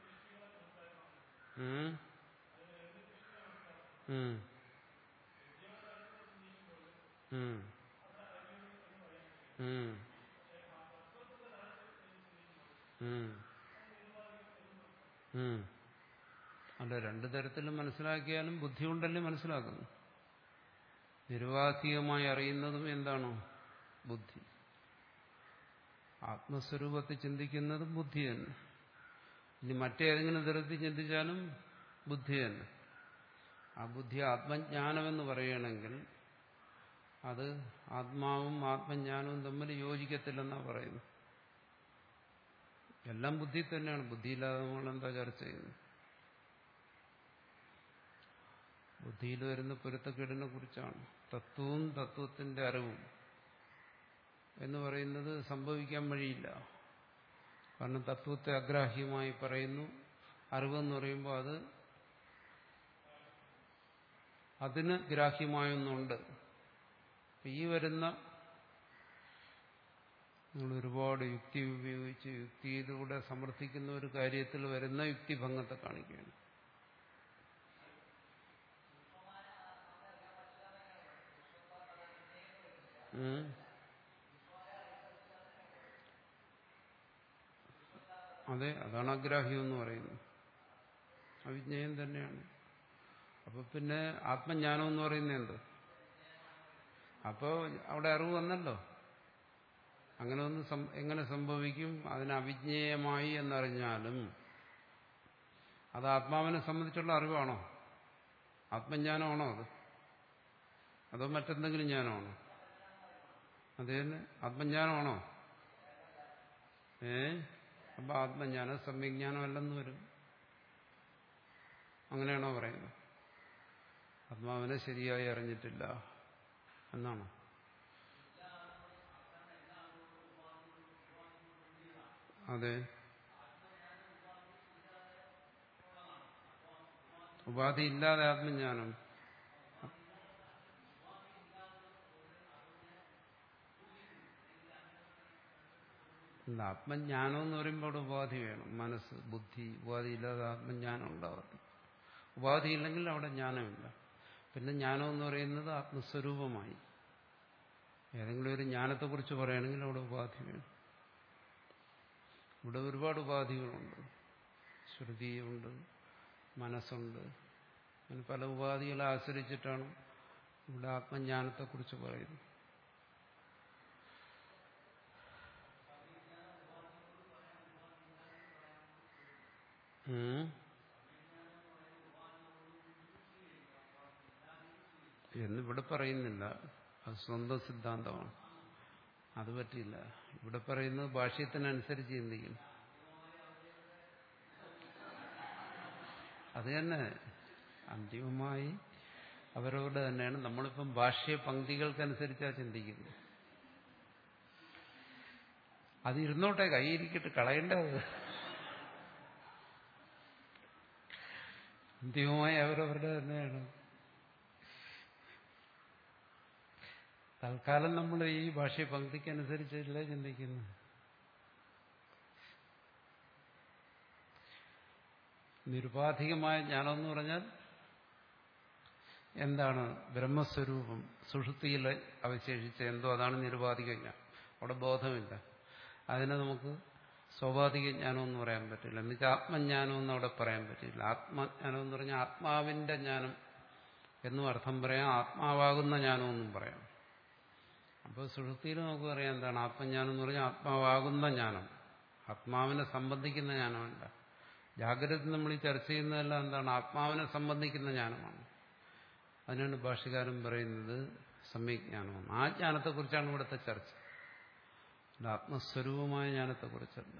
ഉം. ഉം. ഉം. ഉം. ഉം. ഉം. അല്ല രണ്ടു തരത്തിലും മനസ്സിലാക്കിയാലും ബുദ്ധി കൊണ്ടല്ലേ മനസ്സിലാക്കുന്നു നിരുവാധികമായി അറിയുന്നതും എന്താണോ ബുദ്ധി ആത്മസ്വരൂപത്തിൽ ചിന്തിക്കുന്നതും ബുദ്ധി തന്നെ ഇനി മറ്റേതെങ്കിലും തരത്തിൽ ചിന്തിച്ചാലും ബുദ്ധി തന്നെ ആ ബുദ്ധി ആത്മജ്ഞാനമെന്ന് പറയുകയാണെങ്കിൽ അത് ആത്മാവും ആത്മജ്ഞാനവും തമ്മിൽ യോജിക്കത്തില്ലെന്നാണ് പറയുന്നത് എല്ലാം ബുദ്ധി തന്നെയാണ് ബുദ്ധിയില്ലാതെ നമ്മൾ എന്താ ചർച്ച ചെയ്യുന്നത് ബുദ്ധിയിൽ വരുന്ന പൊരുത്തക്കേടിനെ കുറിച്ചാണ് തത്വവും തത്വത്തിന്റെ അറിവും എന്ന് പറയുന്നത് സംഭവിക്കാൻ വഴിയില്ല കാരണം തത്വത്തെ അഗ്രാഹ്യമായി പറയുന്നു അറിവെന്ന് പറയുമ്പോൾ അത് അതിന് ഗ്രാഹ്യമായൊന്നുണ്ട് ഈ വരുന്ന നിങ്ങൾ ഒരുപാട് യുക്തി ഉപയോഗിച്ച് യുക്തിയിലൂടെ സമർത്ഥിക്കുന്ന ഒരു കാര്യത്തിൽ വരുന്ന യുക്തിഭംഗത്തെ കാണിക്കുകയാണ് ഉം. അതെ അതാണ് അഗ്രാഹ്യം എന്ന് പറയുന്നത് അവിജ്ഞേയം തന്നെയാണ് അപ്പൊ പിന്നെ ആത്മജ്ഞാനം എന്ന് പറയുന്നത് എന്ത് അപ്പോ അവിടെ അറിവ് വന്നല്ലോ അങ്ങനെ ഒന്ന് സം- എങ്ങനെ സംഭവിക്കും അതിന് അവിജ്ഞേയമായി എന്നറിഞ്ഞാലും അത് ആത്മാവിനെ സംബന്ധിച്ചുള്ള അറിവാണോ ആത്മജ്ഞാനമാണോ അത് അതോ മറ്റെന്തെങ്കിലും ജ്ഞാനമാണോ അത് തന്നെ ആത്മജ്ഞാനമാണോ ഏ അപ്പൊ ആത്മജ്ഞാനം സമ്യജ്ഞാനം അല്ലെന്ന് വരും അങ്ങനെയാണോ പറയുന്നത് ആത്മാവിനെ ശരിയായി അറിഞ്ഞിട്ടില്ല എന്നാണോ അതെ ഉപാധി ഇല്ലാതെ ആത്മജ്ഞാനം ഇല്ല, ആത്മജ്ഞാനം എന്ന് പറയുമ്പോൾ അവിടെ ഉപാധി വേണം മനസ്സ് ബുദ്ധി ഉപാധി ഇല്ലാതെ ആത്മജ്ഞാനം ഉണ്ടാവത്തില്ല ഉപാധി ഇല്ലെങ്കിൽ അവിടെ ജ്ഞാനമില്ല പിന്നെ ജ്ഞാനം എന്ന് പറയുന്നത് ആത്മസ്വരൂപമായി ഏതെങ്കിലും ഒരു ജ്ഞാനത്തെക്കുറിച്ച് പറയുകയാണെങ്കിൽ അവിടെ ഉപാധി വേണം ഇവിടെ ഒരുപാട് ഉപാധികളുണ്ട് ശ്രുതിയുണ്ട് മനസ്സുണ്ട് അങ്ങനെ പല ഉപാധികളെ ആശ്രയിച്ചിട്ടാണ് ഇവിടെ ആത്മജ്ഞാനത്തെക്കുറിച്ച് പറയുന്നത് ഉം. എന്നിവിടെ പറയുന്നില്ല അത് സ്വന്തം സിദ്ധാന്തമാണ് അത് പറ്റില്ല ഇവിടെ പറയുന്നത് ഭാഷ്യത്തിനനുസരിച്ച് ചിന്തിക്കും അത് തന്നെ അന്തിമമായി അവരവരുടെ തന്നെയാണ് നമ്മളിപ്പം ഭാഷ്യ പങ്ക്തികൾക്കനുസരിച്ചാണ് ചിന്തിക്കുന്നത് അത് ഇരുന്നോട്ടെ കൈയിരിക്കട്ടെ കളയേണ്ടത് അന്തിമമായി അവരവരുടെ തന്നെയാണ് തൽക്കാലം നമ്മൾ ഈ ഭാഷ്യ പങ്ക്തിക്കനുസരിച്ചല്ലേ ചിന്തിക്കുന്നത് നിരുപാധികമായ ജ്ഞാനം എന്ന് പറഞ്ഞാൽ എന്താണ് ബ്രഹ്മസ്വരൂപം സുഷുതിയിൽ അവശേഷിച്ച എന്തോ അതാണ് നിരുപാധിക ജ്ഞാനം അവിടെ ബോധമില്ല അതിനെ നമുക്ക് സ്വാഭാവിക ജ്ഞാനം എന്ന് പറയാൻ പറ്റില്ല എന്നുവെച്ചാൽ ആത്മജ്ഞാനം എന്ന് അവിടെ പറയാൻ പറ്റില്ല ആത്മജ്ഞാനം എന്ന് പറഞ്ഞാൽ ആത്മാവിന്റെ ജ്ഞാനം എന്നും അർത്ഥം പറയാം ആത്മാവാകുന്ന ജ്ഞാനം എന്നും പറയാം അപ്പോൾ സുഷുതിയിൽ നമുക്ക് പറയാം എന്താണ് ആത്മജ്ഞാനം എന്ന് പറഞ്ഞാൽ ആത്മാവാകുന്ന ജ്ഞാനം ആത്മാവിനെ സംബന്ധിക്കുന്ന ജ്ഞാനമല്ല ജാഗ്രത നമ്മൾ ഈ ചർച്ച ചെയ്യുന്നതെല്ലാം എന്താണ് ആത്മാവിനെ സംബന്ധിക്കുന്ന ജ്ഞാനമാണ് അതിനാണ് ഭാഷകാരൻ പറയുന്നത് സമ്യജ്ഞാനമാണ് ആ ജ്ഞാനത്തെക്കുറിച്ചാണ് ഇവിടുത്തെ ചർച്ച അല്ല ആത്മസ്വരൂപമായ ജ്ഞാനത്തെക്കുറിച്ചല്ല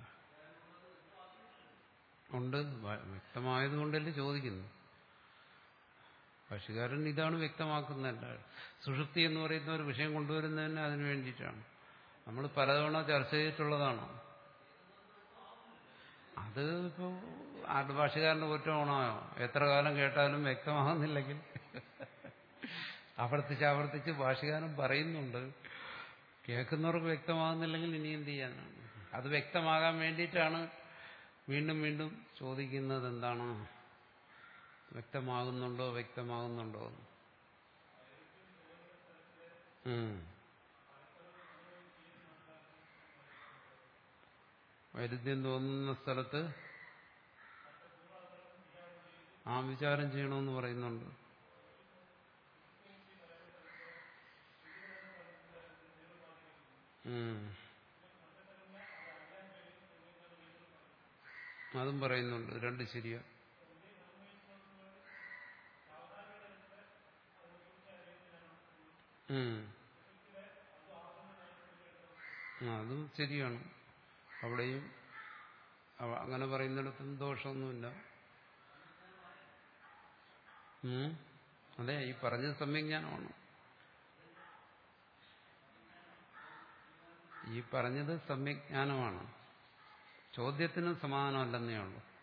ഉണ്ട് വ്യക്തമായതുകൊണ്ടല്ലേ ചോദിക്കുന്നു ഭാഷകാരൻ ഇതാണ് വ്യക്തമാക്കുന്നതല്ല സുഷുപ്തി എന്ന് പറയുന്ന ഒരു വിഷയം കൊണ്ടുവരുന്നതന്നെ അതിനു വേണ്ടിയിട്ടാണ് നമ്മൾ പലതവണ ചർച്ച ചെയ്തിട്ടുള്ളതാണ് അത് ഇപ്പോൾ ആർട്ട് ഭാഷകാരന്റെ കുറ്റമാണോ എത്ര കാലം കേട്ടാലും വ്യക്തമാകുന്നില്ലെങ്കിൽ ആവർത്തിച്ച് ആവർത്തിച്ച് ഭാഷകാരൻ പറയുന്നുണ്ട് കേൾക്കുന്നവർക്ക് വ്യക്തമാകുന്നില്ലെങ്കിൽ ഇനി എന്ത് ചെയ്യാനാണ് അത് വ്യക്തമാകാൻ വേണ്ടിയിട്ടാണ് വീണ്ടും വീണ്ടും ചോദിക്കുന്നത് എന്താണ് വ്യക്തമാകുന്നുണ്ടോ വ്യക്തമാകുന്നുണ്ടോ എന്ന് ഉം. വൈരുദ്ധ്യം തോന്നുന്ന സ്ഥലത്ത് ആ വിചാരം ചെയ്യണമെന്ന് പറയുന്നുണ്ട് ഉം. അതും പറയുന്നുണ്ട് രണ്ട് ശരിയാ ഉം. ആ, അതും ശരിയാണ് അവിടെയും അവ- അങ്ങനെ പറയുന്നിടത്തും ദോഷമൊന്നുമില്ല ഉം. അതെ ഈ പറഞ്ഞത് സമ്യജ്ഞാനമാണ് ഈ പറഞ്ഞത് സമ്യജ്ഞാനമാണ് ചോദ്യത്തിന് സമാധാനമല്ലെന്നേ ഉള്ളൂ